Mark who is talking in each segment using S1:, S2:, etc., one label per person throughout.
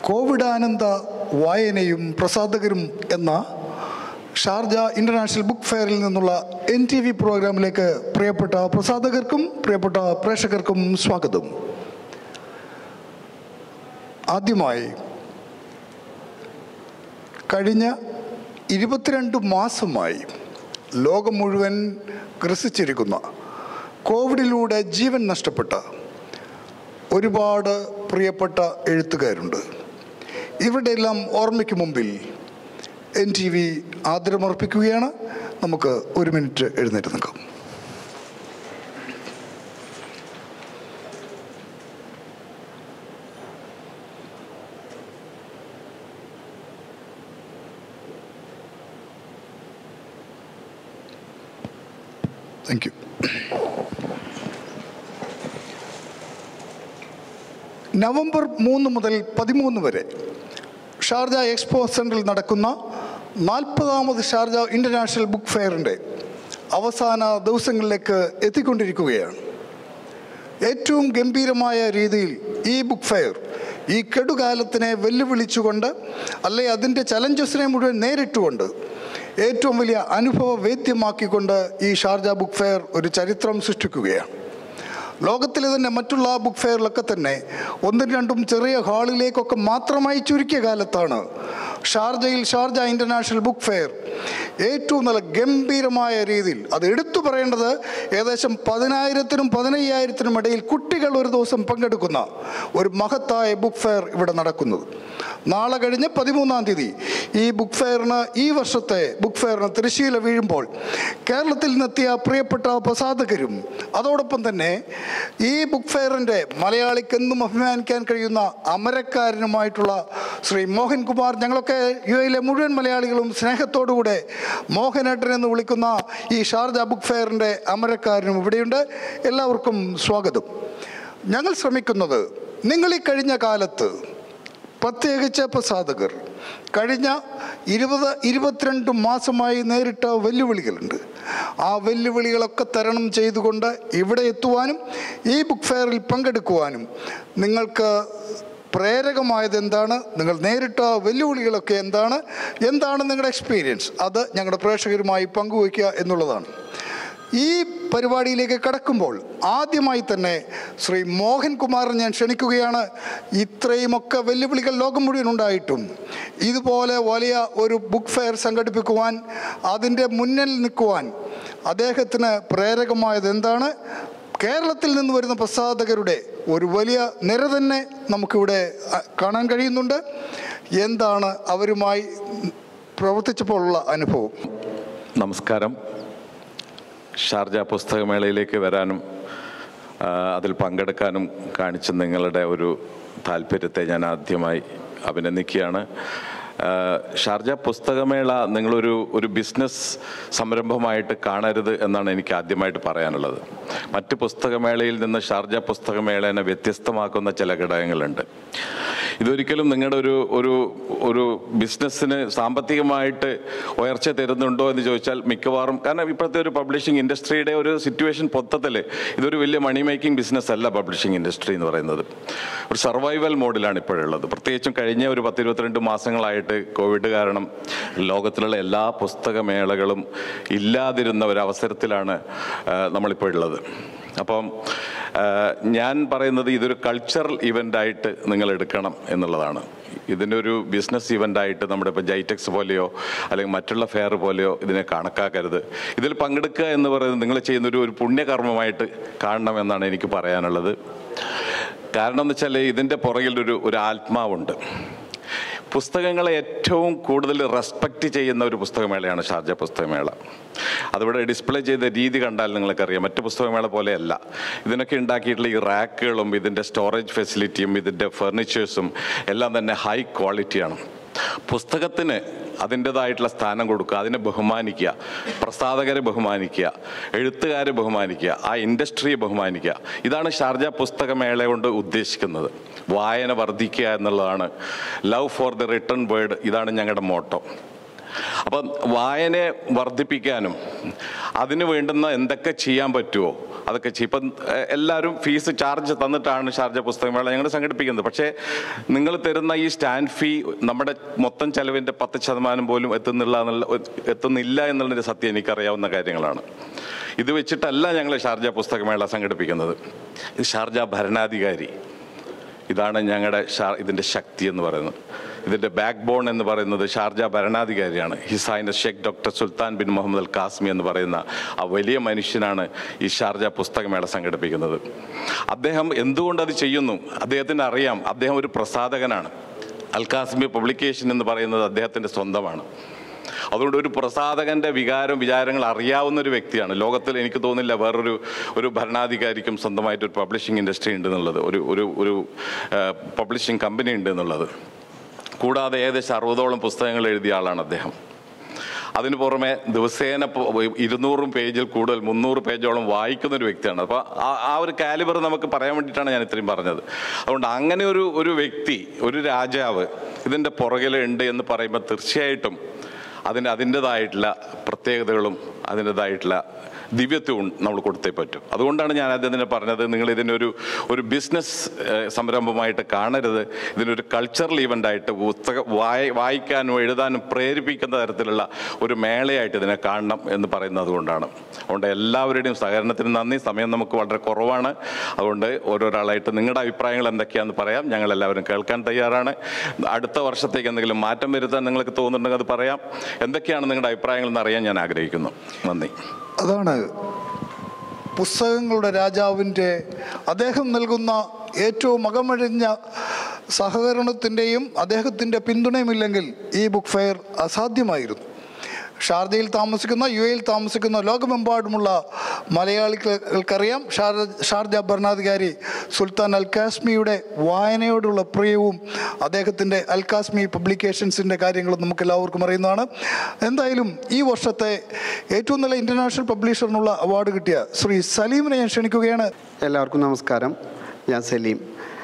S1: കോവിഡാനന്ദ വായനയും പ്രസാധകരും എന്ന Sharjah international book ഫെയറിൽ നിന്നുള്ള എൻ ടി വി പ്രോഗ്രാമിലേക്ക് പ്രിയപ്പെട്ട പ്രസാധകർക്കും പ്രിയപ്പെട്ട പ്രേക്ഷകർക്കും സ്വാഗതം ആദ്യമായി കഴിഞ്ഞ ഇരുപത്തിരണ്ട് മാസമായി ലോകം മുഴുവൻ ഗ്രസിച്ചിരിക്കുന്ന കോവിഡിലൂടെ ജീവൻ നഷ്ടപ്പെട്ട ഒരുപാട് പ്രിയപ്പെട്ട എഴുത്തുകാരുണ്ട് ഇവരുടെ എല്ലാം ഓർമ്മയ്ക്ക് മുമ്പിൽ എൻ ടി വി ആദരമർപ്പിക്കുകയാണ് നമുക്ക് ഒരു മിനിറ്റ് എഴുന്നേറ്റ് നിൽക്കാം താങ്ക് യു നവംബർ മൂന്ന് മുതൽ പതിമൂന്ന് വരെ ഷാർജ എക്സ്പോ സെൻറ്ററിൽ നടക്കുന്ന നാൽപ്പതാമത് ഷാർജ ഇൻ്റർനാഷണൽ ബുക്ക് ഫെയറിൻ്റെ അവസാന ദിവസങ്ങളിലേക്ക് എത്തിക്കൊണ്ടിരിക്കുകയാണ് ഏറ്റവും ഗംഭീരമായ രീതിയിൽ ഈ ബുക്ക് ഫെയർ ഈ കെടുകാലത്തിനെ വെല്ലുവിളിച്ചുകൊണ്ട് അല്ലെ അതിൻ്റെ ചലഞ്ചസിനെ മുഴുവൻ നേരിട്ടുകൊണ്ട് ഏറ്റവും വലിയ അനുഭവ വേദ്യമാക്കിക്കൊണ്ട് ഈ ഷാർജ ബുക്ക് ഫെയർ ഒരു ചരിത്രം സൃഷ്ടിക്കുകയാണ് ലോകത്തിലെ തന്നെ മറ്റുള്ള ബുക്ക് ഫെയറിലൊക്കെ തന്നെ ഒന്നും രണ്ടും ചെറിയ ഹാളിലേക്കൊക്കെ മാത്രമായി ചുരുക്കിയ കാലത്താണ് ഷാർജയിൽ ഷാർജ ഇൻ്റർനാഷണൽ ബുക്ക് ഫെയർ ഏറ്റവും നല്ല ഗംഭീരമായ രീതിയിൽ അത് എടുത്തു പറയേണ്ടത് ഏകദേശം പതിനായിരത്തിനും പതിനയ്യായിരത്തിനും ഇടയിൽ കുട്ടികൾ ഒരു ദിവസം പങ്കെടുക്കുന്ന ഒരു മഹത്തായ ബുക്ക് ഫെയർ ഇവിടെ നടക്കുന്നത് നാളെ കഴിഞ്ഞ് പതിമൂന്നാം തീയതി ഈ ബുക്ക് ഫെയറിന് ഈ വർഷത്തെ ബുക്ക് ഫെയറിന് തിരശ്ശീല വീഴുമ്പോൾ കേരളത്തിൽ നിന്നെത്തിയ പ്രിയപ്പെട്ട പ്രസാധകരും അതോടൊപ്പം തന്നെ ഈ ബുക്ക് ഫെയറിൻ്റെ മലയാളിക്ക് എന്നും അഭിമാനിക്കാൻ കഴിയുന്ന അമരക്കാരനുമായിട്ടുള്ള ശ്രീ മോഹൻകുമാർ ഞങ്ങളൊക്കെ യു എയിലെ മുഴുവൻ മലയാളികളും സ്നേഹത്തോടുകൂടെ മോഹനേട്ടൻ എന്ന് വിളിക്കുന്ന ഈ ഷാർജ ബുക്ക് ഫെയറിൻ്റെ അമരക്കാരനും ഇവിടെയുണ്ട് എല്ലാവർക്കും സ്വാഗതം ഞങ്ങൾ ശ്രമിക്കുന്നത് നിങ്ങൾ ഈ കഴിഞ്ഞ കാലത്ത് പ്രത്യേകിച്ച് പ്രസാധകർ കഴിഞ്ഞ ഇരുപത് ഇരുപത്തിരണ്ട് മാസമായി നേരിട്ട വെല്ലുവിളികളുണ്ട് ആ വെല്ലുവിളികളൊക്കെ തരണം ചെയ്തുകൊണ്ട് ഇവിടെ എത്തുവാനും ഈ ബുക്ക് ഫെയറിൽ പങ്കെടുക്കുവാനും നിങ്ങൾക്ക് പ്രേരകമായത് എന്താണ് നിങ്ങൾ നേരിട്ട വെല്ലുവിളികളൊക്കെ എന്താണ് എന്താണ് നിങ്ങളുടെ എക്സ്പീരിയൻസ് അത് ഞങ്ങളുടെ പ്രേക്ഷകരുമായി പങ്കുവയ്ക്കുക എന്നുള്ളതാണ് ഈ പരിപാടിയിലേക്ക് കടക്കുമ്പോൾ ആദ്യമായി തന്നെ ശ്രീ മോഹൻകുമാറിനെ ഞാൻ ക്ഷണിക്കുകയാണ് ഇത്രയുമൊക്കെ വെല്ലുവിളികൾ ലോകം മുഴുവൻ ഉണ്ടായിട്ടും ഇതുപോലെ വലിയ ഒരു ബുക്ക് ഫെയർ സംഘടിപ്പിക്കുവാൻ അതിൻ്റെ മുന്നിൽ നിൽക്കുവാൻ അദ്ദേഹത്തിന് പ്രേരകമായത് എന്താണ് കേരളത്തിൽ നിന്ന് വരുന്ന പ്രസാധകരുടെ ഒരു വലിയ നിര തന്നെ നമുക്കിവിടെ അ, കാണാൻ കഴിയുന്നുണ്ട് എന്താണ് അവരുമായി പ്രവർത്തിച്ചപ്പോഴുള്ള അനുഭവം
S2: നമസ്കാരം ഷാർജ പുസ്തകമേളയിലേക്ക് വരാനും ആ, അതിൽ പങ്കെടുക്കാനും കാണിച്ച നിങ്ങളുടെ ഒരു താല്പര്യത്തെ ഞാൻ ആദ്യമായി അഭിനന്ദിക്കുകയാണ് ആ, ഷാർജ പുസ്തകമേള നിങ്ങളൊരു ഒരു ബിസിനസ് സംരംഭമായിട്ട് കാണരുത് എന്നാണ് എനിക്ക് ആദ്യമായിട്ട് പറയാനുള്ളത് മറ്റ് പുസ്തകമേളയിൽ നിന്ന് ഷാർജ പുസ്തകമേളനെ വ്യത്യസ്തമാക്കുന്ന ചില ഘടകങ്ങളുണ്ട് ഇതൊരിക്കലും നിങ്ങളുടെ ഒരു ഒരു ഒരു ബിസിനസ്സിന് സാമ്പത്തികമായിട്ട് ഉയർച്ച തരുന്നുണ്ടോ എന്ന് ചോദിച്ചാൽ മിക്കവാറും കാരണം ഇപ്പോഴത്തെ ഒരു പബ്ലിഷിംഗ് ഇൻഡസ്ട്രിയുടെ ഒരു സിറ്റുവേഷൻ മൊത്തത്തിൽ ഇതൊരു വലിയ മണി മേക്കിംഗ് ബിസിനസ് അല്ല പബ്ലിഷിംഗ് ഇൻഡസ്ട്രി എന്ന് പറയുന്നത് ഒരു സർവൈവൽ മോഡിലാണ് ഇപ്പോഴുള്ളത് പ്രത്യേകിച്ചും കഴിഞ്ഞ ഒരു പത്തിരുപത്തിരണ്ട് മാസങ്ങളായിട്ട് കോവിഡ് കാരണം ലോകത്തിലുള്ള എല്ലാ പുസ്തകമേളകളും ഇല്ലാതിരുന്ന ഒരു അവസരത്തിലാണ് ആ, നമ്മളിപ്പോൾ ഉള്ളത് അപ്പം ആ, ഞാൻ പറയുന്നത് ഇതൊരു കൾച്ചറൽ ഇവൻ്റായിട്ട് നിങ്ങൾ എടുക്കണം എന്നുള്ളതാണ് ഇതിൻ്റെ ഒരു ബിസിനസ് ഇവൻ്റായിട്ട് നമ്മുടെ ഇപ്പോൾ ജൈറ്റെക്സ് പോലെയോ അല്ലെങ്കിൽ മറ്റുള്ള ഫെയർ പോലെയോ ഇതിനെ കണക്കാക്കരുത് ഇതിൽ പങ്കെടുക്കുക എന്ന് പറയുന്നത് നിങ്ങൾ ചെയ്യുന്ന ഒരു ഒരു പുണ്യകർമ്മമായിട്ട് കാണണം എന്നാണ് എനിക്ക് പറയാനുള്ളത് കാരണം എന്ന് വെച്ചാൽ ഇതിൻ്റെ പുറകിലൊരു ഒരു ആത്മാവുണ്ട് പുസ്തകങ്ങളെ ഏറ്റവും കൂടുതൽ റെസ്പെക്റ്റ് ചെയ്യുന്ന ഒരു പുസ്തകമേളയാണ് ഷാർജ പുസ്തകമേള അതിവിടെ ഡിസ്പ്ലേ ചെയ്ത രീതി കണ്ടാൽ നിങ്ങൾക്കറിയാം മറ്റ് പുസ്തകമേള പോലെയല്ല ഇതിനൊക്കെ ഉണ്ടാക്കിയിട്ടുള്ള ഈ റാക്കുകളും ഇതിൻ്റെ സ്റ്റോറേജ് ഫെസിലിറ്റിയും ഇതിൻ്റെ ഫർണിച്ചേഴ്സും എല്ലാം തന്നെ ഹൈ ക്വാളിറ്റിയാണ് പുസ്തകത്തിന് അതിൻ്റെതായിട്ടുള്ള സ്ഥാനം കൊടുക്കുക അതിനെ ബഹുമാനിക്കുക പ്രസാധകരെ ബഹുമാനിക്കുക എഴുത്തുകാരെ ബഹുമാനിക്കുക ആ ഇൻഡസ്ട്രിയെ ബഹുമാനിക്കുക ഇതാണ് ഷാർജ പുസ്തകമേള കൊണ്ട് ഉദ്ദേശിക്കുന്നത് വായന വർദ്ധിക്കുക എന്നുള്ളതാണ് love for the written word ഇതാണ് ഞങ്ങളുടെ മോട്ടോ അപ്പം വായനയെ വർദ്ധിപ്പിക്കാനും അതിന് വേണ്ടുന്ന എന്തൊക്കെ ചെയ്യാൻ പറ്റുമോ അതൊക്കെ ചെയ്യും ഇപ്പം എ- എല്ലാവരും ഫീസ് ചാർജ് തന്നിട്ടാണ് ഷാർജ പുസ്തകമേള ഞങ്ങൾ സംഘടിപ്പിക്കുന്നത് പക്ഷേ നിങ്ങൾ തരുന്ന ഈ സ്റ്റാൻഡ് ഫീ നമ്മുടെ മൊത്തം ചെലവിൻ്റെ പത്ത് ശതമാനം പോലും എത്തുന്നില്ല എന്നുള്ള എത്തുന്നില്ല എന്നുള്ളൊരു സത്യം എനിക്കറിയാവുന്ന കാര്യങ്ങളാണ് ഇത് വെച്ചിട്ടല്ല ഞങ്ങൾ ഷാർജ പുസ്തകമേള സംഘടിപ്പിക്കുന്നത് ഇത് ഷാർജ ഭരണാധികാരി ഇതാണ് ഞങ്ങളുടെ ഷാ ഇതിൻ്റെ ശക്തി എന്ന് പറയുന്നത് ഇതിൻ്റെ ബാക്ക് ബോൺ എന്ന് പറയുന്നത് ഷാർജ ഭരണാധികാരിയാണ് ഹിസൈന Sheikh doctor Sultan bin Muhammad Al Qasimi എന്ന് പറയുന്ന ആ വലിയ മനുഷ്യനാണ് ഈ ഷാർജ പുസ്തകമേള സംഘടിപ്പിക്കുന്നത് അദ്ദേഹം എന്തുകൊണ്ട് അത് ചെയ്യുന്നു അദ്ദേഹത്തിന് അറിയാം അദ്ദേഹം ഒരു പ്രസാധകനാണ് അൽ കാസ്മി പബ്ലിക്കേഷൻ എന്ന് പറയുന്നത് അദ്ദേഹത്തിൻ്റെ സ്വന്തമാണ് അതുകൊണ്ട് ഒരു പ്രസാധകന്റെ വികാരം വിചാരങ്ങൾ അറിയാവുന്ന ഒരു വ്യക്തിയാണ് ലോകത്തിൽ എനിക്ക് തോന്നുന്നില്ല വേറൊരു ഒരു ഭരണാധികാരിക്കും സ്വന്തമായിട്ട് ഒരു പബ്ലിഷിംഗ് ഇൻഡസ്ട്രി ഉണ്ട് എന്നുള്ളത് ഒരു ഒരു ഒരു പബ്ലിഷിംഗ് കമ്പനി ഉണ്ട് എന്നുള്ളത് കൂടാതെ ഏകദേശം അറുപതോളം പുസ്തകങ്ങൾ എഴുതിയ ആളാണ് അദ്ദേഹം അതിന് പുറമെ ദിവസേന പോ- ഇരുന്നൂറും പേജിൽ കൂടുതൽ മുന്നൂറ് പേജോളം വായിക്കുന്ന ഒരു വ്യക്തിയാണ് അപ്പോൾ ആ ആ ഒരു കാലിബർ നമുക്ക് പറയാൻ വേണ്ടിയിട്ടാണ് ഞാൻ ഇത്രയും പറഞ്ഞത് അതുകൊണ്ട് അങ്ങനെ ഒരു ഒരു വ്യക്തി ഒരു രാജാവ് ഇതിൻ്റെ പുറകിലുണ്ട് എന്ന് പറയുമ്പോൾ തീർച്ചയായിട്ടും അതിന് അതിൻ്റെതായിട്ടുള്ള പ്രത്യേകതകളും അതിൻ്റെതായിട്ടുള്ള ദിവ്യത്വവും നമ്മൾ കൊടുത്തേ പറ്റും അതുകൊണ്ടാണ് ഞാൻ അതിനെ പറഞ്ഞത് നിങ്ങൾ ഇതിനൊരു ഒരു ബിസിനസ് സംരംഭമായിട്ട് കാണരുത് ഇതിനൊരു കൾച്ചറൽ ഇവൻ്റായിട്ട് പുസ്തകം വായി വായിക്കാനും എഴുതാനും പ്രേരിപ്പിക്കുന്ന തരത്തിലുള്ള ഒരു മേളയായിട്ട് ഇതിനെ കാണണം എന്ന് പറയുന്നത് അതുകൊണ്ടാണ് അതുകൊണ്ട് എല്ലാവരുടെയും സഹകരണത്തിന് നന്ദി സമയം നമുക്ക് വളരെ കുറവാണ് അതുകൊണ്ട് ഓരോരാളായിട്ട് നിങ്ങളുടെ അഭിപ്രായങ്ങൾ എന്തൊക്കെയാണെന്ന് പറയാം ഞങ്ങൾ എല്ലാവരും കേൾക്കാൻ തയ്യാറാണ് അടുത്ത വർഷത്തേക്ക് എന്തെങ്കിലും മാറ്റം വരുത്താൻ നിങ്ങൾക്ക് തോന്നുന്നുണ്ടെങ്കിൽ അത് പറയാം എന്തൊക്കെയാണ് നിങ്ങളുടെ അഭിപ്രായങ്ങൾ എന്ന് അറിയാൻ ഞാൻ ആഗ്രഹിക്കുന്നു നന്ദി
S1: അതാണ് പുസ്തകങ്ങളുടെ രാജാവിൻ്റെ അദ്ദേഹം നൽകുന്ന ഏറ്റവും അകമഴിഞ്ഞ സഹകരണത്തിൻ്റെയും അദ്ദേഹത്തിൻ്റെ പിന്തുണയുമില്ലെങ്കിൽ ഈ ബുക്ക് ഫെയർ അസാധ്യമായിരുന്നു ഷാർജയിൽ താമസിക്കുന്ന യു എയിൽ താമസിക്കുന്ന ലോകമെമ്പാടുമുള്ള മലയാളികൾക്കറിയാം ഷാർജ ഷാർജ ഭരണാധികാരി സുൽത്താൻ അൽ കാസ്മിയുടെ വായനയോടുള്ള പ്രിയവും അദ്ദേഹത്തിൻ്റെ അൽ കാസ്മി പബ്ലിക്കേഷൻസിൻ്റെ കാര്യങ്ങളും നമുക്ക് എല്ലാവർക്കും അറിയുന്നതാണ് എന്തായാലും ഈ വർഷത്തെ ഏറ്റവും നല്ല ഇൻ്റർനാഷണൽ പബ്ലിഷറിനുള്ള അവാർഡ് കിട്ടിയ ശ്രീ സലീമിനെ ഞാൻ ക്ഷണിക്കുകയാണ്
S3: എല്ലാവർക്കും നമസ്കാരം ഞാൻ സലീം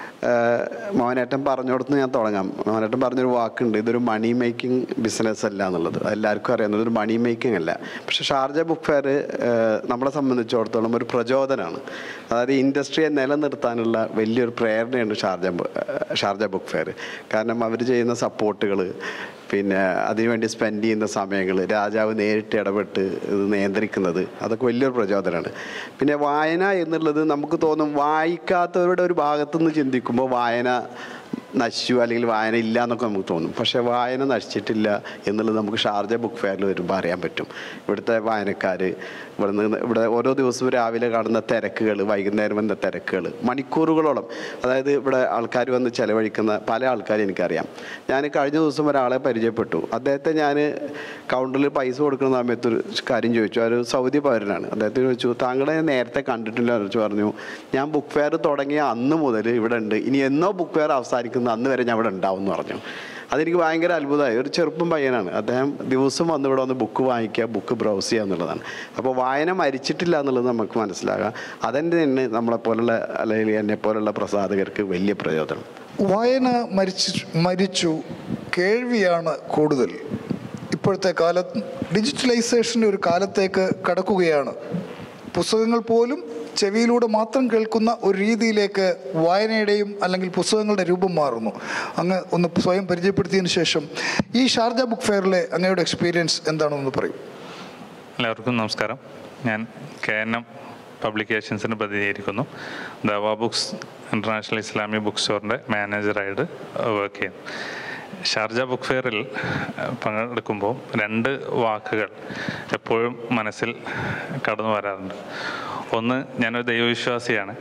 S3: ഏഹ് മോഹനേട്ടൻ പറഞ്ഞോടത്ത് ഞാൻ തുടങ്ങാം മോഹനേട്ടൻ പറഞ്ഞൊരു വാക്കുണ്ട് ഇതൊരു മണി മേക്കിംഗ് ബിസിനസ് അല്ല എന്നുള്ളത് എല്ലാവർക്കും അറിയാവുന്നത് ഒരു മണി മേക്കിംഗ് അല്ല പക്ഷെ ഷാർജ ബുക്ക് ഫെയർ നമ്മളെ സംബന്ധിച്ചിടത്തോളം ഒരു പ്രചോദനമാണ് അതായത് ഇൻഡസ്ട്രിയെ നിലനിർത്താനുള്ള വലിയൊരു പ്രേരണയാണ് ഷാർജ ബു- ഏഹ് ഷാർജ ബുക്ക് ഫെയർ കാരണം അവർ ചെയ്യുന്ന സപ്പോർട്ടുകൾ പിന്നെ അതിനുവേണ്ടി സ്പെൻഡ് ചെയ്യുന്ന സമയങ്ങൾ രാജാവ് നേരിട്ട് ഇടപെട്ട് ഇത് നിയന്ത്രിക്കുന്നത് അതൊക്കെ വലിയൊരു പ്രചോദനമാണ് പിന്നെ വായന എന്നുള്ളത് നമുക്ക് തോന്നും വായിക്കാത്തവരുടെ ഒരു ഭാഗത്തു നിന്ന് ചിന്തിക്കുമ്പോൾ വായന നശിച്ചു അല്ലെങ്കിൽ വായന ഇല്ല എന്നൊക്കെ നമുക്ക് തോന്നും പക്ഷേ വായന നശിച്ചിട്ടില്ല എന്നുള്ളത് നമുക്ക് ഷാർജ ബുക്ക് ഫെയറിൽ വരുമ്പോൾ അറിയാൻ പറ്റും ഇവിടുത്തെ വായനക്കാർ ഇവിടെ നിന്ന് ഇവിടെ ഓരോ ദിവസവും രാവിലെ കാണുന്ന തിരക്കുകൾ വൈകുന്നേരം വന്ന തിരക്കുകൾ മണിക്കൂറുകളോളം അതായത് ഇവിടെ ആൾക്കാർ വന്ന് ചെലവഴിക്കുന്ന പല ആൾക്കാരും എനിക്കറിയാം ഞാൻ കഴിഞ്ഞ ദിവസം ഒരാളെ പരിചയപ്പെട്ടു അദ്ദേഹത്തെ ഞാൻ കൗണ്ടറിൽ പൈസ കൊടുക്കുന്ന സമയത്ത് ഒരു കാര്യം ചോദിച്ചു ഒരു സൗദി പൗരനാണ് അദ്ദേഹത്തിന് ചോദിച്ചു താങ്കളെ ഞാൻ നേരത്തെ കണ്ടിട്ടില്ല എന്ന് ചോദിച്ചു പറഞ്ഞു ഞാൻ ബുക്ക് ഫെയർ തുടങ്ങിയ അന്ന് മുതൽ ഇവിടെ ഉണ്ട് ഇനി എന്നോ ബുക്ക് ഫെയർ അവസാനിക്കുന്ന അന്ന് വരെ ഞാൻ ഇവിടെ ഉണ്ടാവും എന്ന് പറഞ്ഞു അതെനിക്ക് ഭയങ്കര അത്ഭുതമായി ഒരു ചെറുപ്പം പയ്യനാണ് അദ്ദേഹം ദിവസം വന്ന് ഇവിടെ വന്ന് ബുക്ക് വാങ്ങിക്കുക ബുക്ക് ബ്രൗസ് ചെയ്യുക എന്നുള്ളതാണ് അപ്പോൾ വായന മരിച്ചിട്ടില്ല എന്നുള്ളത് നമുക്ക് മനസ്സിലാകാം അതെന്നെ തന്നെ നമ്മളെ പോലുള്ള അല്ലെങ്കിൽ എന്നെ പോലുള്ള പ്രസാധകർക്ക് വലിയ പ്രചോദനം
S1: വായന മരിച്ചു മരിച്ചു കേൾവിയാണ് കൂടുതൽ ഇപ്പോഴത്തെ കാലത്ത് ഡിജിറ്റലൈസേഷൻ്റെ ഒരു കാലത്തേക്ക് കടക്കുകയാണ് പുസ്തകങ്ങൾ പോലും ചെവിയിലൂടെ മാത്രം കേൾക്കുന്ന ഒരു രീതിയിലേക്ക് വായനയുടെയും അല്ലെങ്കിൽ പുസ്തകങ്ങളുടെ രൂപം മാറുന്നു അങ്ങ് ഒന്ന് സ്വയം പരിചയപ്പെടുത്തിയതിന് ശേഷം ഈ ഷാർജ ബുക്ക് ഫെയറിലെ അങ്ങയുടെ എക്സ്പീരിയൻസ് എന്താണെന്ന് പറയും
S4: എല്ലാവർക്കും നമസ്കാരം ഞാൻ കെ എൻ എം പബ്ലിക്കേഷൻസിന് പ്രതിനിധീകരിക്കുന്നു Dawah books international Islamic book സ്റ്റോറിൻ്റെ മാനേജറായിട്ട് വർക്ക് ചെയ്യുന്നു ഷാർജ ബുക്ക് ഫെയറിൽ അഹ്, പങ്കെടുക്കുമ്പോൾ രണ്ട് വാക്കുകൾ എപ്പോഴും മനസ്സിൽ കടന്നു വരാറുണ്ട് ഒന്ന് ഞാനൊരു ദൈവവിശ്വാസിയാണ്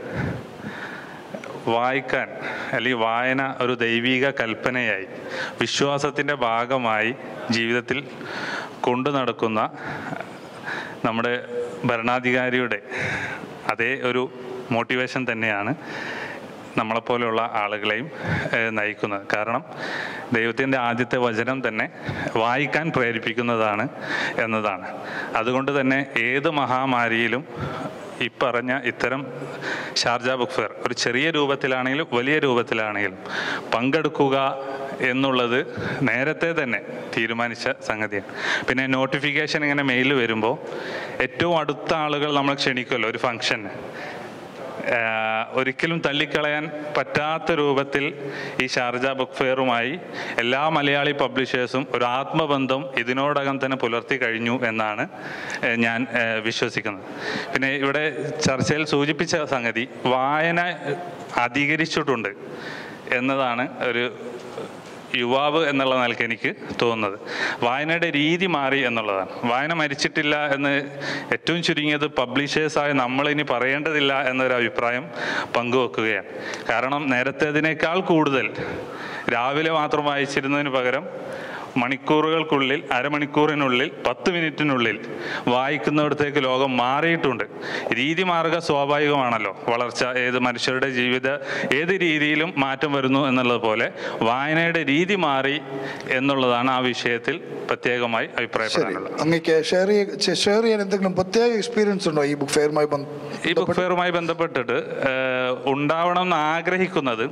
S4: വായിക്കാൻ അല്ലെങ്കിൽ വായന ഒരു ദൈവിക കൽപ്പനയായി വിശ്വാസത്തിൻ്റെ ഭാഗമായി ജീവിതത്തിൽ കൊണ്ടു നടക്കുന്ന നമ്മുടെ ഭരണാധികാരിയുടെ അതേ ഒരു മോട്ടിവേഷൻ തന്നെയാണ് നമ്മളെപ്പോലെയുള്ള ആളുകളെയും ഏഹ്, നയിക്കുന്നത് കാരണം ദൈവത്തിൻ്റെ ആദ്യത്തെ വചനം തന്നെ വായിക്കാൻ പ്രേരിപ്പിക്കുന്നതാണ് എന്നതാണ് അതുകൊണ്ട് തന്നെ ഏത് മഹാമാരിയിലും ഈ പറഞ്ഞ ഇത്തരം ഷാർജ ബുക്ക് ഫെയർ ഒരു ചെറിയ രൂപത്തിലാണെങ്കിലും വലിയ രൂപത്തിലാണെങ്കിലും പങ്കെടുക്കുക എന്നുള്ളത് നേരത്തെ തന്നെ തീരുമാനിച്ച സംഗതിയാണ് പിന്നെ നോട്ടിഫിക്കേഷൻ ഇങ്ങനെ മെയിൽ വരുമ്പോൾ ഏറ്റവും അടുത്ത ആളുകൾ നമ്മൾ ക്ഷണിക്കുമല്ലോ ഒരു ഫംഗ്ഷന് ആഹ് ഒരിക്കലും തള്ളിക്കളയാൻ പറ്റാത്ത രൂപത്തിൽ ഈ ഷാർജ ബുക്ക് ഫെയറുമായി എല്ലാ മലയാളി പബ്ലിഷേഴ്സും ഒരു ആത്മബന്ധം ഇതിനോടകം തന്നെ പുലർത്തി കഴിഞ്ഞു എന്നാണ് ഏഹ് ഞാൻ ഏഹ് വിശ്വസിക്കുന്നത് പിന്നെ ഇവിടെ ചർച്ചയിൽ സൂചിപ്പിച്ച സംഗതി വായന അധികരിച്ചിട്ടുണ്ട് എന്നതാണ് ഒരു യുവാവ് എന്നുള്ള നിലയ്ക്ക് എനിക്ക് തോന്നുന്നത് വായനയുടെ രീതി മാറി എന്നുള്ളതാണ് വായന മരിച്ചിട്ടില്ല എന്ന് ഏറ്റവും ചുരുങ്ങിയത് പബ്ലിഷേഴ്സായ നമ്മളിനി പറയേണ്ടതില്ല എന്നൊരു അഭിപ്രായം പങ്കുവെക്കുകയാണ് കാരണം നേരത്തേതിനേക്കാൾ കൂടുതൽ രാവിലെ മാത്രം വായിച്ചിരുന്നതിന് പകരം മണിക്കൂറുകൾക്കുള്ളിൽ അരമണിക്കൂറിനുള്ളിൽ പത്ത് മിനിറ്റിനുള്ളിൽ വായിക്കുന്നിടത്തേക്ക് ലോകം മാറിയിട്ടുണ്ട് രീതി മാറുക സ്വാഭാവികമാണല്ലോ വളർച്ച ഏത് മനുഷ്യരുടെ ജീവിത ഏത് രീതിയിലും മാറ്റം വരുന്നു എന്നുള്ളത് പോലെ വായനയുടെ രീതി മാറി എന്നുള്ളതാണ് ആ വിഷയത്തിൽ പ്രത്യേകമായി
S1: ശരി
S4: അഭിപ്രായപ്പെടാനുള്ളത്
S1: അങ്ങക്ക് ഷെയർ ചെയ്യ ഷെയർ ചെയ്യാൻ എന്തെങ്കിലും പ്രത്യേക എക്സ്പീരിയൻസ് ഉണ്ടോ ഈ ബുക്ക് ഫെയറുമായി
S4: ഈ ബുക്ക് ഫെയറുമായി ബന്ധപ്പെട്ടിട്ട് ഏഹ്, ഉണ്ടാവണം എന്ന് ആഗ്രഹിക്കുന്നത്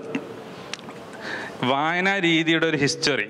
S4: വായനാ രീതിയുടെ ഒരു ഹിസ്റ്ററി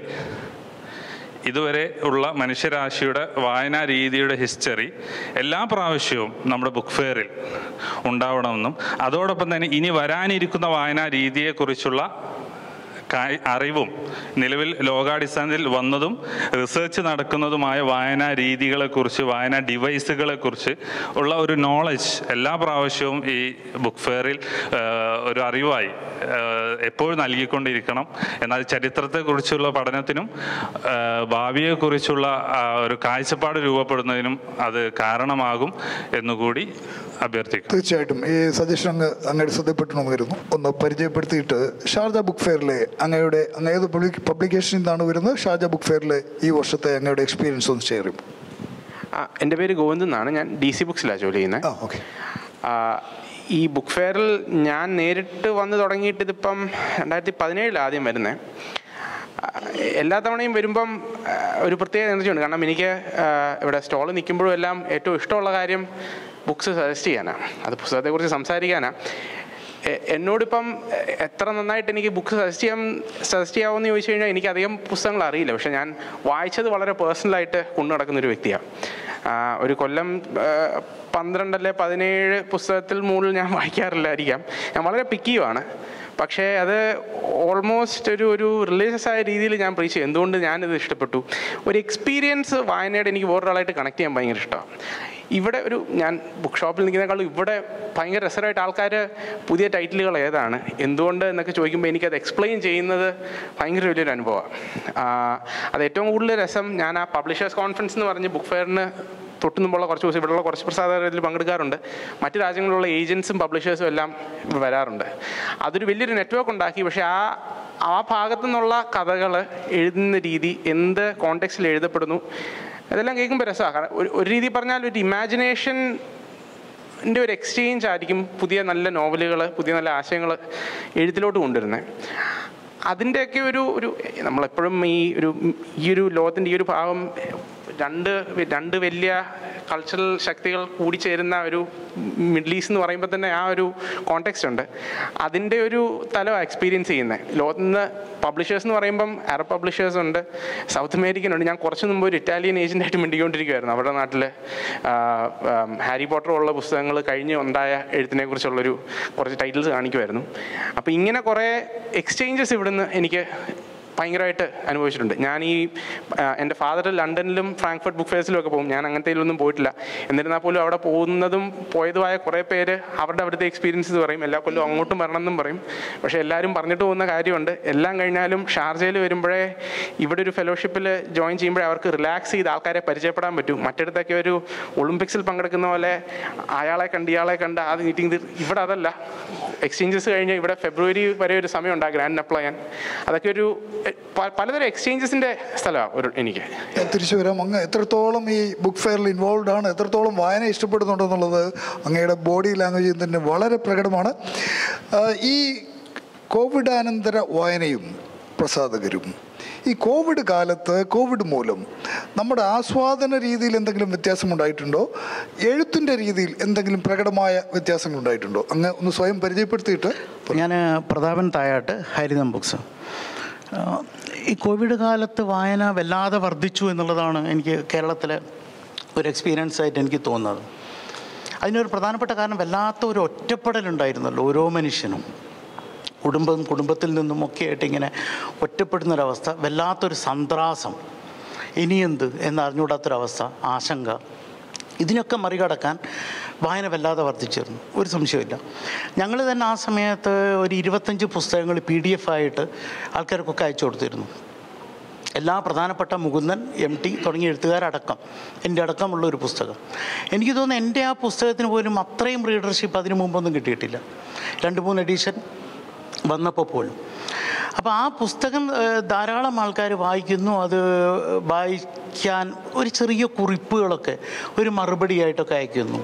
S4: ഇതുവരെ ഉള്ള മനുഷ്യരാശിയുടെ വായനാ രീതിയുടെ ഹിസ്റ്ററി എല്ലാ പ്രാവശ്യവും നമ്മുടെ ബുക്ക് ഫെയറിൽ ഉണ്ടാവണമെന്നും അതോടൊപ്പം തന്നെ ഇനി വരാനിരിക്കുന്ന വായനാ രീതിയെക്കുറിച്ചുള്ള കാ- അറിവും നിലവിൽ ലോകാടിസ്ഥാനത്തിൽ വന്നതും റിസർച്ച് നടക്കുന്നതുമായ വായനാ രീതികളെക്കുറിച്ച് വായനാ ഡിവൈസുകളെക്കുറിച്ച് ഉള്ള ഒരു നോളജ് എല്ലാ പ്രാവശ്യവും ഈ ബുക്ക് ഫെയറിൽ ഏഹ്, ഒരു അറിവായി ഏഹ്, എപ്പോഴും നൽകിക്കൊണ്ടിരിക്കണം എന്നാൽ ചരിത്രത്തെക്കുറിച്ചുള്ള പഠനത്തിനും ഏഹ്, ഭാവിയെക്കുറിച്ചുള്ള ആ, ഒരു കാഴ്ചപ്പാട് രൂപപ്പെടുന്നതിനും അത് കാരണമാകും എന്നുകൂടി അഭ്യർത്ഥിക്കുന്നു
S1: തീർച്ചയായിട്ടും ഈ സജഷൻ അങ്ങ് അങ്ങയുടെ ശ്രദ്ധപ്പെട്ടണമെന്ന് കരുതുന്നു ഒന്ന് പരിചയപ്പെടുത്തിയിട്ട് ഷാർജ ബുക്ക് ഫെയറിലെ അങ്ങയുടെ അങ്ങ് ഏത് പബ്ലിക്കേഷനിൽ നിന്നാണ് വരുന്നത് ഷാർജ ബുക്ക് ഫെയറിലെ ഈ വർഷത്തെ അങ്ങയുടെ എക്സ്പീരിയൻസ് ഒന്ന് ഷെയർ ചെയ്യും
S5: ആ, എൻ്റെ പേര് ഗോവിന്ദ് എന്നാണ് ഞാൻ ഡി സി ബുക്സിലാണ് ജോലി ചെയ്യുന്നത്
S1: ആ ഓക്കെ
S5: ഈ ബുക്ക് ഫെയറിൽ ഞാൻ നേരിട്ട് വന്ന് തുടങ്ങിയിട്ട് ഇതിപ്പം രണ്ടായിരത്തി പതിനേഴിൽ ആദ്യം വരുന്നത് എല്ലാ തവണയും വരുമ്പം ആ, ഒരു പ്രത്യേക എനർജി ഉണ്ട് കാരണം എനിക്ക് ആ, ഇവിടെ സ്റ്റോളിൽ നിൽക്കുമ്പോഴും എല്ലാം ഏറ്റവും ഇഷ്ടമുള്ള കാര്യം ബുക്സ് സജസ്റ്റ് ചെയ്യാനാണ് അത് പുസ്തകത്തെക്കുറിച്ച് സംസാരിക്കാനാണ് എ- എന്നോടിപ്പം എ- എത്ര നന്നായിട്ട് എനിക്ക് ബുക്ക് സജസ്റ്റ് ചെയ്യാൻ സജസ്റ്റ് ചെയ്യാമെന്ന് ചോദിച്ചു കഴിഞ്ഞാൽ എനിക്ക് അധികം പുസ്തകങ്ങൾ അറിയില്ല പക്ഷെ ഞാൻ വായിച്ചത് വളരെ പേഴ്സണലായിട്ട് കൊണ്ടു നടക്കുന്ന ഒരു വ്യക്തിയാണ് ആ, ഒരു കൊല്ലം ആ, പന്ത്രണ്ടല്ലേ പതിനേഴ് പുസ്തകത്തിൽ മുകളിൽ ഞാൻ വായിക്കാറില്ലായിരിക്കാം ഞാൻ വളരെ പിക്കിയുമാണ് പക്ഷേ അത് ഓൾമോസ്റ്റ് ഒരു ഒരു റിലീജിയസ് ആയ രീതിയിൽ ഞാൻ പ്രീച്ച് ചെയ്യും എന്തുകൊണ്ട് ഞാനിത് ഇഷ്ടപ്പെട്ടു ഒരു എക്സ്പീരിയൻസ് വായനയുടെ എനിക്ക് വേറൊരാളായിട്ട് കണക്ട് ചെയ്യാൻ ഭയങ്കര ഇഷ്ടമാണ് ഇവിടെ ഒരു ഞാൻ ബുക്ക് ഷോപ്പിൽ നിൽക്കുന്നതിനേക്കാളും ഇവിടെ ഭയങ്കര രസമായിട്ട് ആൾക്കാർ പുതിയ ടൈറ്റിലുകൾ ഏതാണ് എന്തുകൊണ്ട് എന്നൊക്കെ ചോദിക്കുമ്പോൾ എനിക്കത് എക്സ്പ്ലെയിൻ ചെയ്യുന്നത് ഭയങ്കര വലിയൊരു അനുഭവമാണ് അത് ഏറ്റവും കൂടുതൽ രസം ഞാൻ ആ പബ്ലിഷേഴ്സ് കോൺഫറൻസ് എന്ന് പറഞ്ഞ് ബുക്ക് ഫെയറിന് തൊട്ട് മുമ്പുള്ള കുറച്ച് ദിവസം ഇവിടെയുള്ള കുറച്ച് പ്രസാദകരിൽ പങ്കെടുക്കാറുണ്ട് മറ്റ് രാജ്യങ്ങളിലുള്ള ഏജൻസും പബ്ലിഷേഴ്സും എല്ലാം ഇവിടെ വരാറുണ്ട് അതൊരു വലിയൊരു നെറ്റ്വർക്ക് ഉണ്ടാക്കി പക്ഷേ ആ ആ ഭാഗത്തു നിന്നുള്ള കഥകൾ എഴുതുന്ന രീതി എന്ത് കോണ്ടെക്സ്റ്റിൽ എഴുതപ്പെടുന്നു ഇതെല്ലാം കേൾക്കുമ്പോൾ രസമാണ് കാരണം ഒരു ഒരു രീതി പറഞ്ഞാൽ ഒരു ഇമാജിനേഷൻ ൻ്റെ ഒരു എക്സ്ചേഞ്ച് ആയിരിക്കും പുതിയ നല്ല നോവലുകൾ പുതിയ നല്ല ആശയങ്ങൾ എഴുത്തിലോട്ട് കൊണ്ടുവരുന്നത് അതിൻ്റെയൊക്കെ ഒരു ഒരു നമ്മളെപ്പോഴും ഈ ഒരു ഈ ഒരു ലോകത്തിൻ്റെ ഈ ഒരു ഭാഗം രണ്ട് രണ്ട് വലിയ കൾച്ചറൽ ശക്തികൾ കൂടിച്ചേരുന്ന ഒരു മിഡിൽ ഈസ്റ്റ് എന്ന് പറയുമ്പോൾ തന്നെ ആ ഒരു കോണ്ടെക്സ്റ്റ് ഉണ്ട് അതിൻ്റെ ഒരു തലം എക്സ്പീരിയൻസ് ചെയ്യുന്നത് ലോകത്ത് നിന്ന് പബ്ലിഷേഴ്സ് എന്ന് പറയുമ്പം അറബ് പബ്ലിഷേഴ്സ് ഉണ്ട് സൗത്ത് അമേരിക്കൻ ഉണ്ട് ഞാൻ കുറച്ച് മുമ്പ് ഒരു ഇറ്റാലിയൻ ഏജൻ്റായിട്ട് മിണ്ടിക്കൊണ്ടിരിക്കുമായിരുന്നു അവരുടെ നാട്ടിൽ ഹാരി പോട്ടർ ഉള്ള പുസ്തകങ്ങൾ കഴിഞ്ഞ് ഉണ്ടായ എഴുത്തിനെ കുറിച്ചുള്ളൊരു കുറച്ച് ടൈറ്റിൽസ് കാണിക്കുമായിരുന്നു അപ്പോൾ ഇങ്ങനെ കുറേ എക്സ്ചേഞ്ചസ് ഇവിടുന്ന് എനിക്ക് ഭയങ്കരമായിട്ട് അനുഭവിച്ചിട്ടുണ്ട് ഞാൻ ഈ ആ, എൻ്റെ ഫാദർ ലണ്ടനിലും ഫ്രാങ്ക്ഫർട്ട് ബുക്ക് ഫെയർസിലും ഒക്കെ പോകും ഞാൻ അങ്ങനത്തേലൊന്നും പോയിട്ടില്ല എന്നിരുന്നാൽ പോലും അവിടെ പോകുന്നതും പോയതുമായ കുറേ പേര് അവരുടെ അവിടുത്തെ എക്സ്പീരിയൻസ് പറയും എല്ലാ കൊല്ലം അങ്ങോട്ടും വരണം എന്നും പറയും പക്ഷേ എല്ലാവരും പറഞ്ഞിട്ട് പോകുന്ന കാര്യമുണ്ട് എല്ലാം കഴിഞ്ഞാലും ഷാർജയിൽ വരുമ്പോഴേ ഇവിടെ ഒരു ഫെലോഷിപ്പിൽ ജോയിൻ ചെയ്യുമ്പോഴേ അവർക്ക് റിലാക്സ് ചെയ്ത് ആൾക്കാരെ പരിചയപ്പെടാൻ പറ്റും മറ്റിടത്തൊക്കെ ഒരു ഒളിമ്പിക്സിൽ പങ്കെടുക്കുന്ന പോലെ അയാളെ കണ്ട് ഇയാളെ കണ്ട് ആ മീറ്റിംഗ് ഇവിടെ അതല്ല എക്സ്ചേഞ്ചസ് കഴിഞ്ഞ് ഇവിടെ ഫെബ്രുവരി വരെ ഒരു സമയം ഉണ്ടാകും ഗ്രാൻഡ് അപ്ലൈ ചെയ്യാൻ അതൊക്കെ ഒരു എ, പ- പലതരം എക്സ്ചേഞ്ചസിൻ്റെ സ്ഥലമാണ് ഒരു എനിക്ക്
S1: ഞാൻ തിരിച്ചു വരാം അങ്ങ് എത്രത്തോളം ഈ ബുക്ക് ഫെയറിൽ ഇൻവോൾവ് ആണ് എത്രത്തോളം വായന ഇഷ്ടപ്പെടുന്നുണ്ടെന്നുള്ളത് അങ്ങയുടെ ബോഡി ലാംഗ്വേജിൽ തന്നെ വളരെ പ്രകടമാണ് ആ, ഈ കോവിഡാനന്തര വായനയും പ്രസാദകരും ഈ കോവിഡ് കാലത്ത് കോവിഡ് മൂലം നമ്മുടെ ആസ്വാദന രീതിയിൽ എന്തെങ്കിലും വ്യത്യാസമുണ്ടായിട്ടുണ്ടോ എഴുത്തിൻ്റെ രീതിയിൽ എന്തെങ്കിലും പ്രകടമായ വ്യത്യാസങ്ങൾ ഉണ്ടായിട്ടുണ്ടോ അങ്ങ് ഒന്ന് സ്വയം പരിചയപ്പെടുത്തിയിട്ട്
S6: ഞാൻ പ്രതാപൻ തായാട്ട് ഹരിതം ബുക്സ് ആ, ഈ കോവിഡ് കാലത്ത് വായന വല്ലാതെ വർദ്ധിച്ചു എന്നുള്ളതാണ് എനിക്ക് കേരളത്തിലെ ഒരു എക്സ്പീരിയൻസ് ആയിട്ട് എനിക്ക് തോന്നുന്നത് അതിനൊരു പ്രധാനപ്പെട്ട കാരണം വല്ലാത്ത ഒരു ഒറ്റപ്പെടലുണ്ടായിരുന്നല്ലോ ഓരോ മനുഷ്യനും കുടുംബം കുടുംബത്തിൽ നിന്നും ഒക്കെ ആയിട്ട് ഇങ്ങനെ ഒറ്റപ്പെടുന്നൊരവസ്ഥ വല്ലാത്തൊരു സന്ത്രാസം ഇനിയെന്ത് എന്നറിഞ്ഞുകൂടാത്തൊരവസ്ഥ ആശങ്ക ഇതിനൊക്കെ മറികടക്കാൻ വായന വല്ലാതെ വർദ്ധിച്ചിരുന്നു ഒരു സംശയമില്ല ഞങ്ങൾ തന്നെ ആ സമയത്ത് ഒരു ഇരുപത്തഞ്ച് പുസ്തകങ്ങൾ പി ഡി എഫ് ആയിട്ട് ആൾക്കാർക്കൊക്കെ അയച്ചു കൊടുത്തിരുന്നു എല്ലാ പ്രധാനപ്പെട്ട മുകുന്ദൻ എം ടി തുടങ്ങിയ എഴുത്തുകാരടക്കം എൻ്റെ അടക്കമുള്ള ഒരു പുസ്തകം എനിക്ക് തോന്നുന്നു എൻ്റെ ആ പുസ്തകത്തിന് പോലും അത്രയും റീഡർഷിപ്പ് അതിനു മുമ്പൊന്നും കിട്ടിയിട്ടില്ല രണ്ട് മൂന്ന് എഡീഷൻ വന്നപ്പോൾ പോലും അപ്പോൾ ആ പുസ്തകം ഏഹ്, ധാരാളം ആൾക്കാർ വായിക്കുന്നു അത് വായിക്കാൻ ഒരു ചെറിയ കുറിപ്പുകളൊക്കെ ഒരു മറുപടിയായിട്ടൊക്കെ അയക്കുന്നു